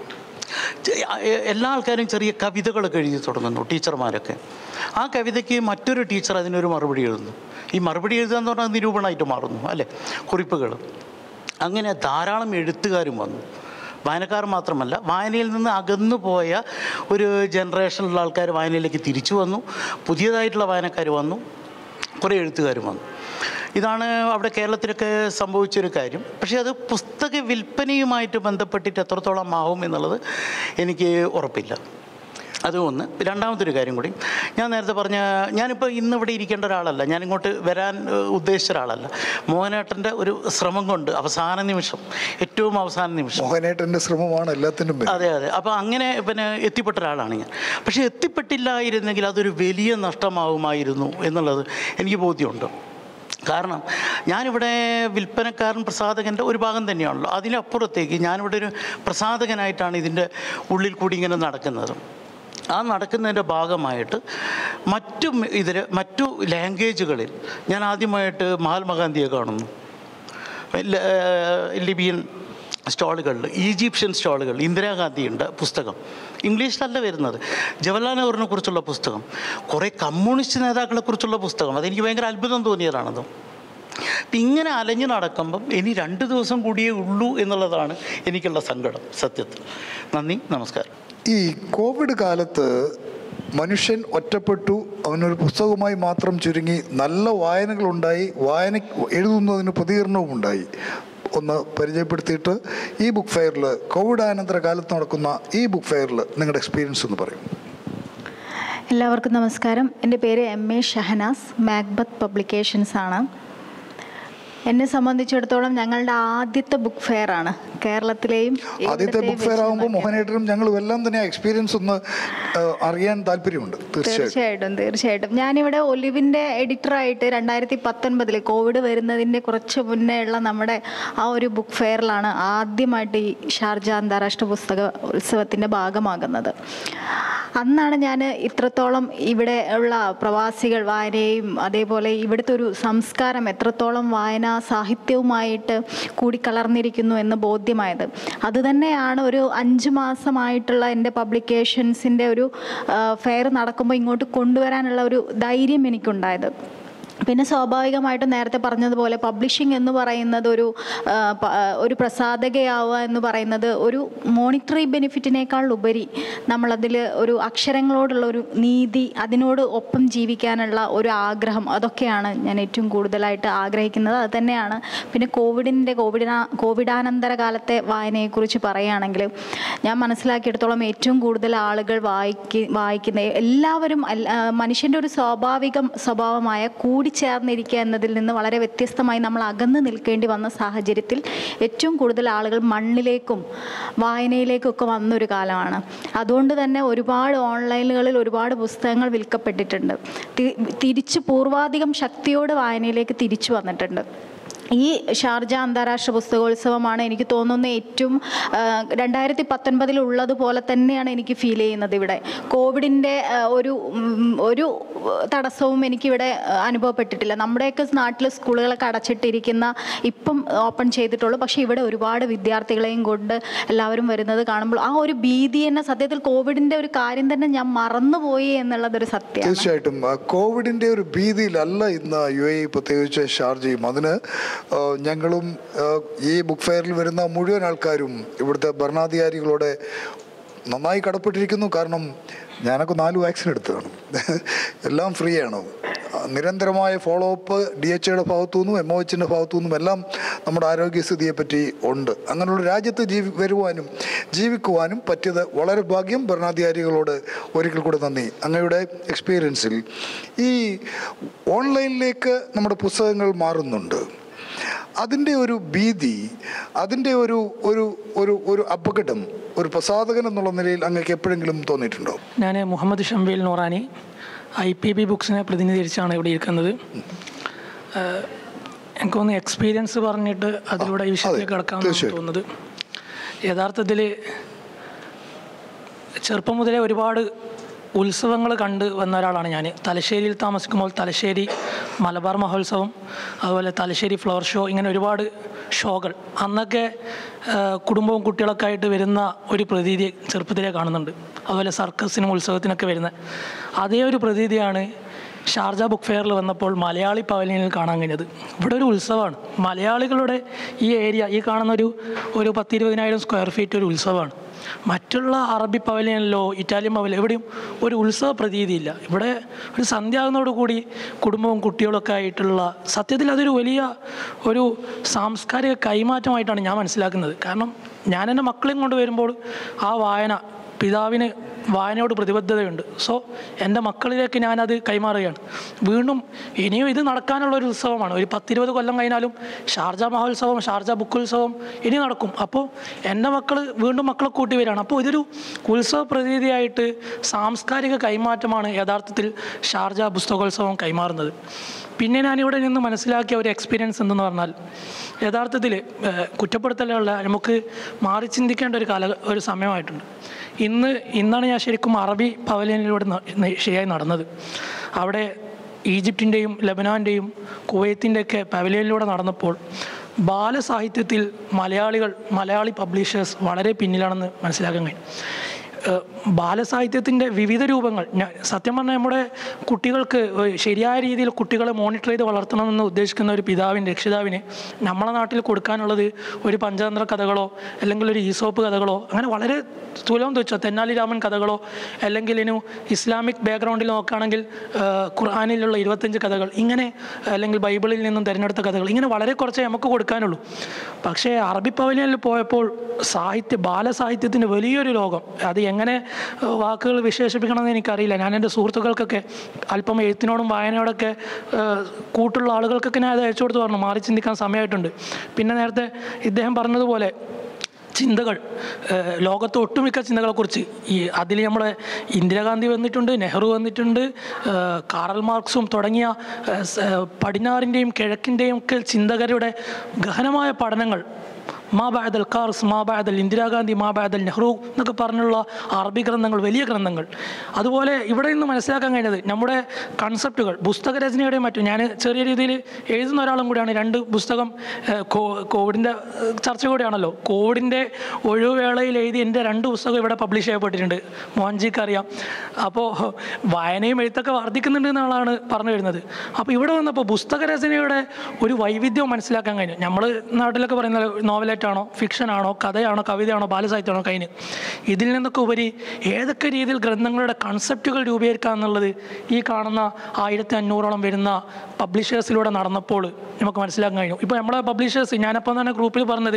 S6: ചെ- എ- എല്ലാ ആൾക്കാരും ചെറിയ കവിതകളൊക്കെ എഴുതി തുടങ്ങുന്നു ടീച്ചർമാരൊക്കെ ആ കവിതയ്ക്ക് മറ്റൊരു ടീച്ചർ അതിനൊരു മറുപടി എഴുതുന്നു ഈ മറുപടി എഴുതുക എന്ന് പറഞ്ഞാൽ നിരൂപണമായിട്ട് മാറുന്നു അല്ലേ കുറിപ്പുകൾ അങ്ങനെ ധാരാളം എഴുത്തുകാരും വന്നു വായനക്കാർ മാത്രമല്ല വായനയിൽ നിന്ന് അകന്നു പോയ ഒരു ജനറേഷനിലുള്ള ആൾക്കാർ വായനയിലേക്ക് തിരിച്ചു വന്നു പുതിയതായിട്ടുള്ള വായനക്കാർ വന്നു കുറേ എഴുത്തുകാരും വന്നു ഇതാണ് അവിടെ കേരളത്തിലൊക്കെ സംഭവിച്ചൊരു കാര്യം പക്ഷേ അത് പുസ്തക വിൽപ്പനയുമായിട്ട് ബന്ധപ്പെട്ടിട്ട് എത്രത്തോളം ആവും എന്നുള്ളത് എനിക്ക് ഉറപ്പില്ല അത് ഒന്ന് രണ്ടാമതൊരു കാര്യം കൂടി ഞാൻ നേരത്തെ പറഞ്ഞ ഞാനിപ്പോൾ ഇന്ന് ഇവിടെ ഇരിക്കേണ്ട ഒരാളല്ല ഞാൻ ഇങ്ങോട്ട് വരാൻ ഏഹ്, ഉദ്ദേശിച്ച ഒരാളല്ല മോഹനേട്ടൻ്റെ ഒരു ശ്രമം കൊണ്ട് അവസാന നിമിഷം ഏറ്റവും അവസാന നിമിഷം
S1: മോഹനേട്ടൻ്റെ ശ്രമമാണ് എല്ലാത്തിനും പേര്.
S6: അതെ അതെ അപ്പോൾ അങ്ങനെ പിന്നെ എത്തിപ്പെട്ട ഒരാളാണ് ഞാൻ പക്ഷേ എത്തിപ്പെട്ടില്ലായിരുന്നെങ്കിൽ അതൊരു വലിയ നഷ്ടമാവുമായിരുന്നു എന്നുള്ളത് എനിക്ക് ബോധ്യമുണ്ട് കാരണം ഞാനിവിടെ വിൽപ്പനക്കാരൻ പ്രസാധകൻ്റെ ഒരു ഭാഗം തന്നെയാണല്ലോ അതിനപ്പുറത്തേക്ക് ഞാനിവിടെ ഒരു പ്രസാധകനായിട്ടാണ് ഇതിൻ്റെ ഉള്ളിൽ കൂടി ഇങ്ങനെ നടക്കുന്നത് ആ നടക്കുന്നതിൻ്റെ ഭാഗമായിട്ട് മറ്റു ഇതിൽ മറ്റു ലാംഗ്വേജുകളിൽ ഞാൻ ആദ്യമായിട്ട് മഹാത്മാഗാന്ധിയെ കാണുന്നു ല- ലിബിയൻ സ്റ്റാളുകളിൽ ഈജിപ്ഷ്യൻ സ്റ്റാളുകൾ ഇന്ദിരാഗാന്ധിയുണ്ട് പുസ്തകം ഇംഗ്ലീഷിലല്ല വരുന്നത് ജവഹർലാൽ നെഹ്റുവിനെ കുറിച്ചുള്ള പുസ്തകം കുറേ കമ്മ്യൂണിസ്റ്റ് നേതാക്കളെ കുറിച്ചുള്ള പുസ്തകം അതെനിക്ക് ഭയങ്കര അത്ഭുതം തോന്നിയതാണത് അപ്പം ഇങ്ങനെ അലഞ്ഞു നടക്കുമ്പം ഇനി രണ്ട് ദിവസം കൂടിയേ ഉള്ളൂ എന്നുള്ളതാണ് എനിക്കുള്ള സങ്കടം സത്യത്തിൽ നന്ദി നമസ്കാരം
S1: ഈ കോവിഡ് കാലത്ത് മനുഷ്യൻ ഒറ്റപ്പെട്ടു അവനൊരു പുസ്തകവുമായി മാത്രം ചുരുങ്ങി നല്ല വായനകളുണ്ടായി വായന എഴുതുന്നതിന് പ്രതികരണവും ഉണ്ടായി ഒന്ന് പരിചയപ്പെടുത്തിയിട്ട് ഈ ബുക്ക് ഫെയറിൽ കോവിഡാനന്തര കാലത്ത് നടക്കുന്ന ഈ ബുക്ക് ഫെയറിൽ നിങ്ങളുടെ എക്സ്പീരിയൻസ് ഒന്ന് പറയും
S7: എല്ലാവർക്കും നമസ്കാരം എൻ്റെ പേര് M A Shahnaz Macbeth publications ആണ് എന്നെ സംബന്ധിച്ചിടത്തോളം ഞങ്ങളുടെ ആദ്യത്തെ ബുക്ക് ഫെയർ ആണ് കേരളത്തിലെയും
S1: ആദ്യത്തെ
S7: ഇവിടുത്തെയും
S1: ബുക്ക് ഫെയർ
S7: വെച്ച്
S1: ആകുമ്പോൾ
S7: നോക്കിയാൽ.
S1: മോഹനേട്ടനും ഞങ്ങളും എല്ലാം തന്നെ ആ എക്സ്പീരിയൻസ് ഒന്ന് ആ, അറിയാൻ താല്പര്യമുണ്ട് തീർച്ചയായിട്ടും
S7: തീർച്ചയായിട്ടും തീർച്ചയായിട്ടും ഞാനിവിടെ ഒലിവിൻ്റെ എഡിറ്ററായിട്ട് രണ്ടായിരത്തി പത്തൊൻപതിൽ കോവിഡ് വരുന്നതിൻ്റെ കുറച്ച് മുന്നേ ഉള്ള നമ്മുടെ ആ ഒരു ബുക്ക് ഫെയറിലാണ് ആദ്യമായിട്ട് ഈ ഷാർജ അന്താരാഷ്ട്ര പുസ്തക ഉത്സവത്തിൻ്റെ ഭാഗമാകുന്നത് അന്നാണ് ഞാൻ ഇത്രത്തോളം ഇവിടെ ഉള്ള പ്രവാസികൾ വായനയും അതേപോലെ ഇവിടുത്തെ ഒരു സംസ്കാരം എത്രത്തോളം വായനാ സാഹിത്യവുമായിട്ട് കൂടിക്കലർന്നിരിക്കുന്നു എന്ന് ബോധ്യമായത് അതുതന്നെയാണ് ഒരു അഞ്ച് മാസമായിട്ടുള്ള എൻ്റെ പബ്ലിക്കേഷൻസിൻ്റെ ഒരു ഫെയർ നടക്കുമ്പോൾ ഇങ്ങോട്ട് കൊണ്ടുവരാനുള്ള ഒരു ധൈര്യം എനിക്കുണ്ടായത് പിന്നെ സ്വാഭാവികമായിട്ടും നേരത്തെ പറഞ്ഞതുപോലെ പബ്ലിഷിംഗ് എന്ന് പറയുന്നത് ഒരു ആ, പ- ആ, ഒരു പ്രസാധകയാവുക എന്ന് പറയുന്നത് ഒരു മോണിറ്ററി ബെനിഫിറ്റിനേക്കാൾ ഉപരി നമ്മളതിൽ ഒരു അക്ഷരങ്ങളോടുള്ള ഒരു നീതി അതിനോട് ഒപ്പം ജീവിക്കാനുള്ള ഒരു ആഗ്രഹം അതൊക്കെയാണ് ഞാൻ ഏറ്റവും കൂടുതലായിട്ട് ആഗ്രഹിക്കുന്നത് അത് തന്നെയാണ് പിന്നെ കോവിഡിൻ്റെ കോവിഡിനാ കോവിഡാനന്തര കാലത്തെ വായനയെക്കുറിച്ച് പറയുകയാണെങ്കിൽ ഞാൻ മനസ്സിലാക്കിയെടുത്തോളം ഏറ്റവും കൂടുതൽ ആളുകൾ വായിക്ക് വായിക്കുന്ന എല്ലാവരും അല്ല- ആ, മനുഷ്യൻ്റെ ഒരു സ്വാഭാവിക സ്വഭാവമായ കൂടിച്ചേർന്നിരിക്കുക എന്നതിൽ നിന്ന് വളരെ വ്യത്യസ്തമായി നമ്മൾ അകന്ന് നിൽക്കേണ്ടി വന്ന സാഹചര്യത്തിൽ ഏറ്റവും കൂടുതൽ ആളുകൾ മണ്ണിലേക്കും വായനയിലേക്കും ഒക്കെ വന്നൊരു കാലമാണ് അതുകൊണ്ട് തന്നെ ഒരുപാട് ഓൺലൈനുകളിൽ ഒരുപാട് പുസ്തകങ്ങൾ വിൽക്കപ്പെട്ടിട്ടുണ്ട് തി- തിരിച്ച് പൂർവാധികം ശക്തിയോട് വായനയിലേക്ക് തിരിച്ചു വന്നിട്ടുണ്ട് ഈ ഷാർജ അന്താരാഷ്ട്ര പുസ്തകോത്സവമാണ് എനിക്ക് തോന്നുന്ന ഏറ്റവും ആ, രണ്ടായിരത്തി പത്തൊൻപതിൽ ഉള്ളതുപോലെ തന്നെയാണ് എനിക്ക് ഫീൽ ചെയ്യുന്നത് ഇവിടെ കോവിഡിൻ്റെ ആ, ഒരു ഉം, ഒരു തടസ്സവും എനിക്കിവിടെ ആ, അനുഭവപ്പെട്ടിട്ടില്ല നമ്മുടെയൊക്കെ നാട്ടിൽ സ്കൂളുകളൊക്കെ അടച്ചിട്ടിരിക്കുന്ന ഇപ്പം ഓപ്പൺ ചെയ്തിട്ടുള്ളൂ പക്ഷേ ഇവിടെ ഒരുപാട് വിദ്യാർത്ഥികളെയും കൊണ്ട് എല്ലാവരും വരുന്നത് കാണുമ്പോൾ ആ ഒരു ഭീതി തന്നെ സത്യത്തിൽ കോവിഡിൻ്റെ ഒരു കാര്യം തന്നെ ഞാൻ മറന്നുപോയി എന്നുള്ളതൊരു സത്യമാണ്
S1: തീർച്ചയായിട്ടും ആ, കോവിഡിന്റെ ഒരു ഭീതിയിലല്ല ഇന്ന് യു എ പ്രത്യേകിച്ച് ഷാർജയും അതിന് ആ, ഞങ്ങളും ആ, ഈ ബുക്ക് ഫെയറിൽ വരുന്ന മുഴുവൻ ആൾക്കാരും ഇവിടുത്തെ ഭരണാധികാരികളോടെ നന്നായി കടപ്പെട്ടിരിക്കുന്നു കാരണം ഞാനൊക്കെ നാല് വാക്സിൻ എടുത്തതാണ് എല്ലാം ഫ്രീ ആണ് നിരന്തരമായ ഫോളോ അപ്പ് ഡി എച്ച് ഐയുടെ ഭാഗത്തു നിന്നും എം ഒ എച്ചിൻ്റെ ഭാഗത്തു നിന്നും എല്ലാം നമ്മുടെ ആരോഗ്യസ്ഥിതിയെ പറ്റി ഉണ്ട് അങ്ങനെയുള്ള രാജ്യത്ത് ജീവി വരുവാനും ജീവിക്കുവാനും പറ്റിയത് വളരെ ഭാഗ്യം ഭരണാധികാരികളോട് ഒരിക്കൽ കൂടെ നന്ദി അങ്ങയുടെ എക്സ്പീരിയൻസിൽ ഈ ഓൺലൈനിലേക്ക് നമ്മുടെ പുസ്തകങ്ങൾ മാറുന്നുണ്ട് അതിൻ്റെ ഒരു ഭീതി അതിൻ്റെ ഒരു ഒരു ഒരു ഒരു അപകടം ഒരു പ്രസാധകൻ എന്നുള്ള നിലയിൽ അങ്ങക്ക് എപ്പോഴെങ്കിലും തോന്നിയിട്ടുണ്ടോ
S8: ഞാൻ Muhammad Shambeel Noorani I P B ബുക്സിനെ പ്രതിനിധീകരിച്ചാണ് ഇവിടെ ഇരിക്കുന്നത് ഏഹ് എനിക്ക് തോന്നുന്നു എക്സ്പീരിയൻസ് പറഞ്ഞിട്ട് അതിലൂടെ ഈ വിഷയത്തിലേക്ക് കിടക്കാമെന്നാണ്
S1: തീർച്ചയായും.
S8: തോന്നുന്നത് യഥാർത്ഥത്തിൽ ചെറുപ്പം മുതലേ ഒരുപാട് ഉത്സവങ്ങൾ കണ്ട് വന്ന ഒരാളാണ് ഞാൻ തലശ്ശേരിയിൽ താമസിക്കുമ്പോൾ തലശ്ശേരി മലബാർ മഹോത്സവം അതുപോലെ തലശ്ശേരി ഫ്ലവർ ഷോ ഇങ്ങനെ ഒരുപാട് ഷോകൾ അന്നൊക്കെ ആ, കുടുംബവും കുട്ടികളൊക്കെ ആയിട്ട് വരുന്ന ഒരു പ്രതീതി ചെറുപ്പത്തിലേ കാണുന്നുണ്ട് അതുപോലെ സർക്കസിനും ഉത്സവത്തിനൊക്കെ വരുന്ന അതേ ഒരു പ്രതീതിയാണ് ഷാർജ ബുക്ക് ഫെയറിൽ വന്നപ്പോൾ മലയാളി പവലിയനിൽ കാണാൻ കഴിഞ്ഞത് ഇവിടെ ഒരു ഉത്സവമാണ് മലയാളികളുടെ ഈ ഏരിയ ഈ കാണുന്ന ഒരു ഒരു പത്തിരുപതിനായിരം സ്ക്വയർ ഫീറ്റ് ഒരു ഉത്സവമാണ് മറ്റുള്ള അറബി പവലിയനിലോ ഇറ്റാലിയൻ പവലിയൻ എവിടെയും ഒരു ഉത്സവ പ്രതീതിയില്ല ഇവിടെ ഒരു സന്ധ്യാകുന്നതോടുകൂടി കുടുംബവും കുട്ടികളൊക്കെ ആയിട്ടുള്ള സത്യത്തിൽ അതൊരു വലിയ ഒരു സാംസ്കാരിക കൈമാറ്റമായിട്ടാണ് ഞാൻ മനസ്സിലാക്കുന്നത് കാരണം ഞാൻ എൻ്റെ മക്കളെയും കൊണ്ട് വരുമ്പോൾ ആ വായന പിതാവിന് വായനയോട് പ്രതിബദ്ധതയുണ്ട് സോ എൻ്റെ മക്കളിലേക്ക് ഞാനത് കൈമാറുകയാണ് വീണ്ടും ഇനിയും ഇത് നടക്കാനുള്ള ഒരു ഉത്സവമാണ് ഒരു പത്തിരുപത് കൊല്ലം കഴിഞ്ഞാലും ഷാർജ മഹോത്സവം ഷാർജ ബുക്കുത്സവം ഇനി നടക്കും അപ്പോൾ എൻ്റെ മക്കൾ വീണ്ടും മക്കളെ കൂട്ടി വരികയാണ് അപ്പോൾ ഇതൊരു ഉത്സവ പ്രതീതിയായിട്ട് സാംസ്കാരിക കൈമാറ്റമാണ് യഥാർത്ഥത്തിൽ ഷാർജ പുസ്തകോത്സവം കൈമാറുന്നത് പിന്നെ ഞാനിവിടെ നിന്ന് മനസ്സിലാക്കിയ ഒരു എക്സ്പീരിയൻസ് എന്തെന്ന് പറഞ്ഞാൽ യഥാർത്ഥത്തിൽ ഏഹ്, കുറ്റപ്പെടുത്തലുള്ള നമുക്ക് മാറി ചിന്തിക്കേണ്ട ഒരു കാല ഒരു സമയമായിട്ടുണ്ട് ഇന്ന് ഇന്നാണ് ഞാൻ ശരിക്കും അറബി പവലിയനിലൂടെ ന- ന- ശരിയായി നടന്നത് അവിടെ ഈജിപ്തിൻ്റെയും ലബനാൻ്റെയും കുവൈത്തിൻ്റെയൊക്കെ പവലിയനിലൂടെ നടന്നപ്പോൾ ബാലസാഹിത്യത്തിൽ മലയാളികൾ മലയാളി പബ്ലിഷേഴ്സ് വളരെ പിന്നിലാണെന്ന് മനസ്സിലാക്കാൻ കഴിയും ഏഹ് ബാലസാഹിത്യത്തിൻ്റെ വിവിധ രൂപങ്ങൾ ഞാൻ സത്യം പറഞ്ഞാൽ നമ്മുടെ കുട്ടികൾക്ക് ഏഹ് ശരിയായ രീതിയിൽ കുട്ടികളെ മോണിറ്റർ ചെയ്ത് വളർത്തണമെന്ന് ഉദ്ദേശിക്കുന്ന ഒരു പിതാവിന് രക്ഷിതാവിന് നമ്മളെ നാട്ടിൽ കൊടുക്കാനുള്ളത് ഒരു പഞ്ചതന്ത്ര കഥകളോ അല്ലെങ്കിൽ ഒരു ഈസോപ്പ് കഥകളോ അങ്ങനെ വളരെ സ്ഥൂലം തുച്ഛോ തെന്നാലി രാമൻ കഥകളോ അല്ലെങ്കിൽ ഇനി ഇസ്ലാമിക് ബാക്ക്ഗ്രൗണ്ടിൽ നോക്കുകയാണെങ്കിൽ ഏഹ് ഖുർആാനിലുള്ള ഇരുപത്തഞ്ച് കഥകൾ ഇങ്ങനെ അല്ലെങ്കിൽ ബൈബിളിൽ നിന്നും തിരഞ്ഞെടുത്ത കഥകൾ ഇങ്ങനെ വളരെ കുറച്ചേ നമുക്ക് കൊടുക്കാനുള്ളൂ പക്ഷേ അറബി പവലിയനിൽ പോയപ്പോൾ സാഹിത്യ ബാലസാഹിത്യത്തിൻ്റെ വലിയൊരു ലോകം അത് എങ്ങനെ ഏഹ്, വാക്കുകൾ വിശേഷിപ്പിക്കണമെന്ന് എനിക്കറിയില്ല ഞാൻ എൻ്റെ സുഹൃത്തുക്കൾക്കൊക്കെ അല്പം എഴുത്തിനോടും വായനയോടൊക്കെ ഏഹ്, കൂട്ടുള്ള ആളുകൾക്കൊക്കെ ഞാൻ അത് അയച്ചു കൊടുത്ത് പറഞ്ഞു മാറി ചിന്തിക്കാൻ സമയമായിട്ടുണ്ട് പിന്നെ നേരത്തെ ഇദ്ദേഹം പറഞ്ഞതുപോലെ ചിന്തകൾ ഏഹ്, ലോകത്തെ ഒട്ടുമിക്ക ചിന്തകളെക്കുറിച്ച് ഈ അതിൽ നമ്മുടെ ഇന്ദിരാഗാന്ധി വന്നിട്ടുണ്ട് നെഹ്റു വന്നിട്ടുണ്ട് ഏഹ്, കാറൽ മാർക്സും തുടങ്ങിയ ഏഹ്, സ- ഏഹ്, പടിഞ്ഞാറിൻ്റെയും കിഴക്കിൻ്റെയും ഒക്കെ ചിന്തകരുടെ ഗഹനമായ പഠനങ്ങൾ മാ ബാദൽ കാർസ് മാ ബാദൽ ഇന്ദിരാഗാന്ധി മാ ബാദൽ നെഹ്റു എന്നൊക്കെ പറഞ്ഞുള്ള അറബി ഗ്രന്ഥങ്ങൾ വലിയ ഗ്രന്ഥങ്ങൾ അതുപോലെ ഇവിടെ നിന്ന് മനസ്സിലാക്കാൻ കഴിഞ്ഞത് നമ്മുടെ കൺസെപ്റ്റുകൾ പുസ്തക രചനയുടെയും മറ്റും ഞാൻ ചെറിയ രീതിയിൽ എഴുതുന്ന ഒരാളും കൂടിയാണ് രണ്ട് പുസ്തകം ഏഹ്, കോ- കോവിഡിൻ്റെ ഏഹ്, ചർച്ച കൂടിയാണല്ലോ കോവിഡിൻ്റെ ഒഴിവുവേളയിൽ എഴുതി എൻ്റെ രണ്ട് പുസ്തകം ഇവിടെ പബ്ലിഷ് ചെയ്യപ്പെട്ടിട്ടുണ്ട് മോഹൻജിക്ക് അറിയാം അപ്പോൾ വായനയും എഴുത്തൊക്കെ വർദ്ധിക്കുന്നുണ്ട് എന്നുള്ളതാണ് പറഞ്ഞു വരുന്നത് അപ്പോൾ ഇവിടെ വന്നപ്പോൾ പുസ്തക രചനയുടെ ഒരു വൈവിധ്യവും മനസ്സിലാക്കാൻ കഴിഞ്ഞു നമ്മൾ നാട്ടിലൊക്കെ പറയുന്ന നോവലേറ്റാണോ ഫിക്ഷനാണോ കഥയാണോ കവിതയാണോ ബാലസാഹിത്യമാണോ കഴിഞ്ഞ് ഇതിൽ നിന്നൊക്കെ ഉപരി ഏതൊക്കെ രീതിയിൽ ഗ്രന്ഥങ്ങളുടെ കൺസെപ്റ്റുകൾ രൂപീകരിക്കുക എന്നുള്ളത് ഈ കാണുന്ന ആയിരത്തി അഞ്ഞൂറോളം വരുന്ന പബ്ലിഷേഴ്സിലൂടെ നടന്നപ്പോൾ നമുക്ക് മനസ്സിലാക്കാൻ കഴിഞ്ഞു ഇപ്പോൾ നമ്മളെ പബ്ലിഷേഴ്സ് ഞാനപ്പം തന്നെ ഗ്രൂപ്പിൽ പറഞ്ഞത്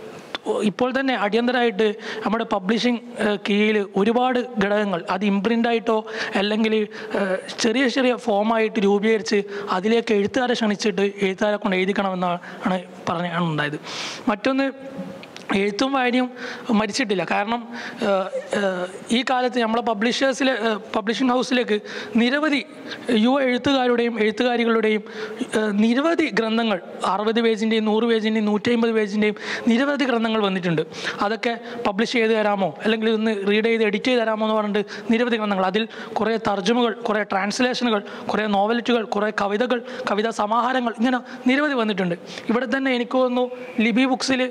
S8: ഇപ്പോൾ തന്നെ അടിയന്തരമായിട്ട് നമ്മുടെ പബ്ലിഷിംഗ് കീഴിൽ ഒരുപാട് ഘടകങ്ങൾ അത് ഇംപ്രിൻ്റ് ആയിട്ടോ അല്ലെങ്കിൽ ഏഹ്, ചെറിയ ചെറിയ ഫോമായിട്ട് രൂപീകരിച്ച് അതിലേക്ക് എഴുത്തുകാരെ ക്ഷണിച്ചിട്ട് എഴുത്തുകാരെ കൊണ്ട് എഴുതിക്കണമെന്നാണ് പറഞ്ഞാണ് ഉണ്ടായത് മറ്റൊന്ന് എഴുത്തും വായനയും മരിച്ചിട്ടില്ല കാരണം ഏഹ്, ഏഹ്, ഈ കാലത്ത് നമ്മളെ പബ്ലിഷേഴ്സിൽ പബ്ലിഷിംഗ് ഹൗസിലേക്ക് നിരവധി യുവ എഴുത്തുകാരുടെയും എഴുത്തുകാരികളുടെയും ഏഹ്, നിരവധി ഗ്രന്ഥങ്ങൾ അറുപത് പേജിൻ്റെയും നൂറ് പേജിൻ്റെയും നൂറ്റമ്പത് പേജിൻ്റെയും നിരവധി ഗ്രന്ഥങ്ങൾ വന്നിട്ടുണ്ട് അതൊക്കെ പബ്ലിഷ് ചെയ്ത് തരാമോ അല്ലെങ്കിൽ ഒന്ന് റീഡ് ചെയ്ത് എഡിറ്റ് ചെയ്ത് തരാമോ എന്ന് പറഞ്ഞിട്ട് നിരവധി ഗ്രന്ഥങ്ങൾ അതിൽ കുറേ തർജ്ജമകൾ കുറേ ട്രാൻസ്ലേഷനുകൾ കുറേ നോവലറ്റുകൾ കുറേ കവിതകൾ കവിതാ സമാഹാരങ്ങൾ ഇങ്ങനെ നിരവധി വന്നിട്ടുണ്ട് ഇവിടെ തന്നെ എനിക്ക് തോന്നുന്നു ലിബി ബുക്സിൽ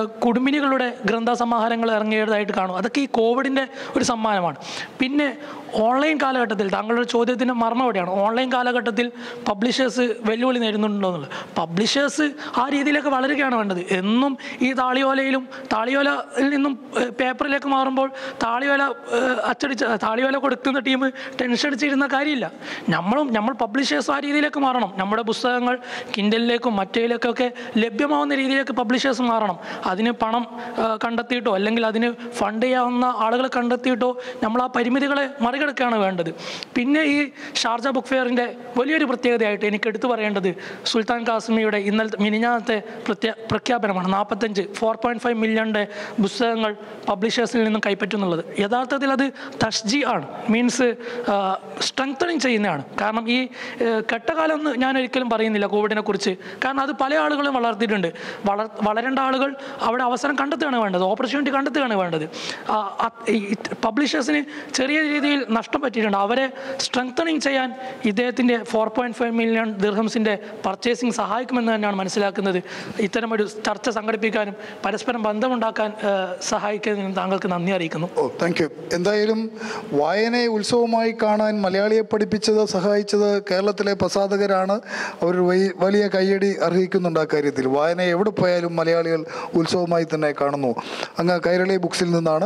S8: കുടുംബിനികളുടെ ഗ്രന്ഥ സമാഹാരങ്ങൾ ഇറങ്ങിയതായിട്ട് കാണും അതൊക്കെ ഈ കോവിഡിൻ്റെ ഒരു സമ്മാനമാണ് പിന്നെ ഓൺലൈൻ കാലഘട്ടത്തിൽ താങ്കളുടെ ചോദ്യത്തിൻ്റെ മർമ്മം എവിടെയാണ് ഓൺലൈൻ കാലഘട്ടത്തിൽ പബ്ലിഷേഴ്സ് വെല്ലുവിളി നേരിടുന്നുണ്ടോ എന്നുള്ളത് പബ്ലിഷേഴ്സ് ആ രീതിയിലേക്ക് വളരുകയാണ് വേണ്ടത് എന്നും ഈ താളിയോലയിലും താളിയോലയിൽ നിന്നും ഏഹ്, പേപ്പറിലേക്ക് മാറുമ്പോൾ താളിയോല ഏഹ്, അച്ചടിച്ച് താളിയോല കൊടുക്കുന്ന ടീം ടെൻഷൻ അടിച്ചിരുന്ന കാര്യമില്ല നമ്മളും നമ്മൾ പബ്ലിഷേഴ്സ് ആ രീതിയിലേക്ക് മാറണം നമ്മുടെ പുസ്തകങ്ങൾ കിൻഡലിലേക്കും മറ്റേലേക്കൊക്കെ ലഭ്യമാവുന്ന രീതിയിലേക്ക് പബ്ലിഷേഴ്സ് മാറണം അതിന് പണം ആ, കണ്ടെത്തിയിട്ടോ അല്ലെങ്കിൽ അതിന് ഫണ്ട് ചെയ്യാവുന്ന ആളുകളെ കണ്ടെത്തിയിട്ടോ നമ്മൾ ആ പരിമിതികളെ മറികടക്കുകയാണ് വേണ്ടത് പിന്നെ ഈ ഷാർജ ബുക്ക് ഫെയറിൻ്റെ വലിയൊരു പ്രത്യേകതയായിട്ട് എനിക്ക് എടുത്തു പറയേണ്ടത് സുൽത്താൻ കാസിമിയുടെ ഇന്നലത്തെ മിനിഞ്ഞാന്നത്തെ പ്രത്യ പ്രഖ്യാപനമാണ് നാൽപ്പത്തഞ്ച് ഫോർ പോയിൻറ്റ് ഫൈവ് മില്യണിൻ്റെ പുസ്തകങ്ങൾ പബ്ലിഷേഴ്സിൽ നിന്നും കൈപ്പറ്റുന്നുള്ളത് യഥാർത്ഥത്തിൽ അത് തഷ്ജി ആണ് മീൻസ് സ്ട്രെങ്തനിങ് ചെയ്യുന്നതാണ് കാരണം ഈ ഏഹ്, കെട്ടകാലം എന്ന് ഞാൻ ഒരിക്കലും പറയുന്നില്ല കോവിഡിനെ കുറിച്ച് കാരണം അത് പല ആളുകളും വളർത്തിയിട്ടുണ്ട് വളർ വളരേണ്ട ആളുകൾ അവിടെ അവസരം കണ്ടെത്തുകയാണ് വേണ്ടത് ഓപ്പർച്യൂണിറ്റി കണ്ടെത്തുകയാണ് വേണ്ടത് ആ, അത് ഈ പബ്ലിഷേഴ്സിന് ചെറിയ രീതിയിൽ നഷ്ടം പറ്റിയിട്ടുണ്ട് അവരെ സ്ട്രെങ്തനിങ് ചെയ്യാൻ ഇദ്ദേഹത്തിൻ്റെ ഫോർ പോയിൻറ്റ് ഫൈവ് മില്യൺ ദിർഹംസിൻ്റെ പർച്ചേസിങ് സഹായിക്കുമെന്ന് തന്നെയാണ് മനസ്സിലാക്കുന്നത് ഇത്തരമൊരു ചർച്ച സംഘടിപ്പിക്കാനും പരസ്പരം ബന്ധമുണ്ടാക്കാൻ ഏഹ്, സഹായിക്കുന്നതിനും താങ്കൾക്ക് നന്ദി അറിയിക്കുന്നു
S1: ഓ താങ്ക് യു എന്തായാലും വായനയെ ഉത്സവമായി കാണാൻ മലയാളിയെ പഠിപ്പിച്ചത് സഹായിച്ചത് കേരളത്തിലെ പ്രസാധകരാണ് അവർ വൈ- വലിയ കയ്യടി അർഹിക്കുന്നുണ്ട് ആ കാര്യത്തിൽ വായന എവിടെ പോയാലും മലയാളികൾ ഉത്സവമായി തന്നെ കാണുന്നു അങ്ങ് കൈരളി ബുക്സിൽ നിന്നാണ്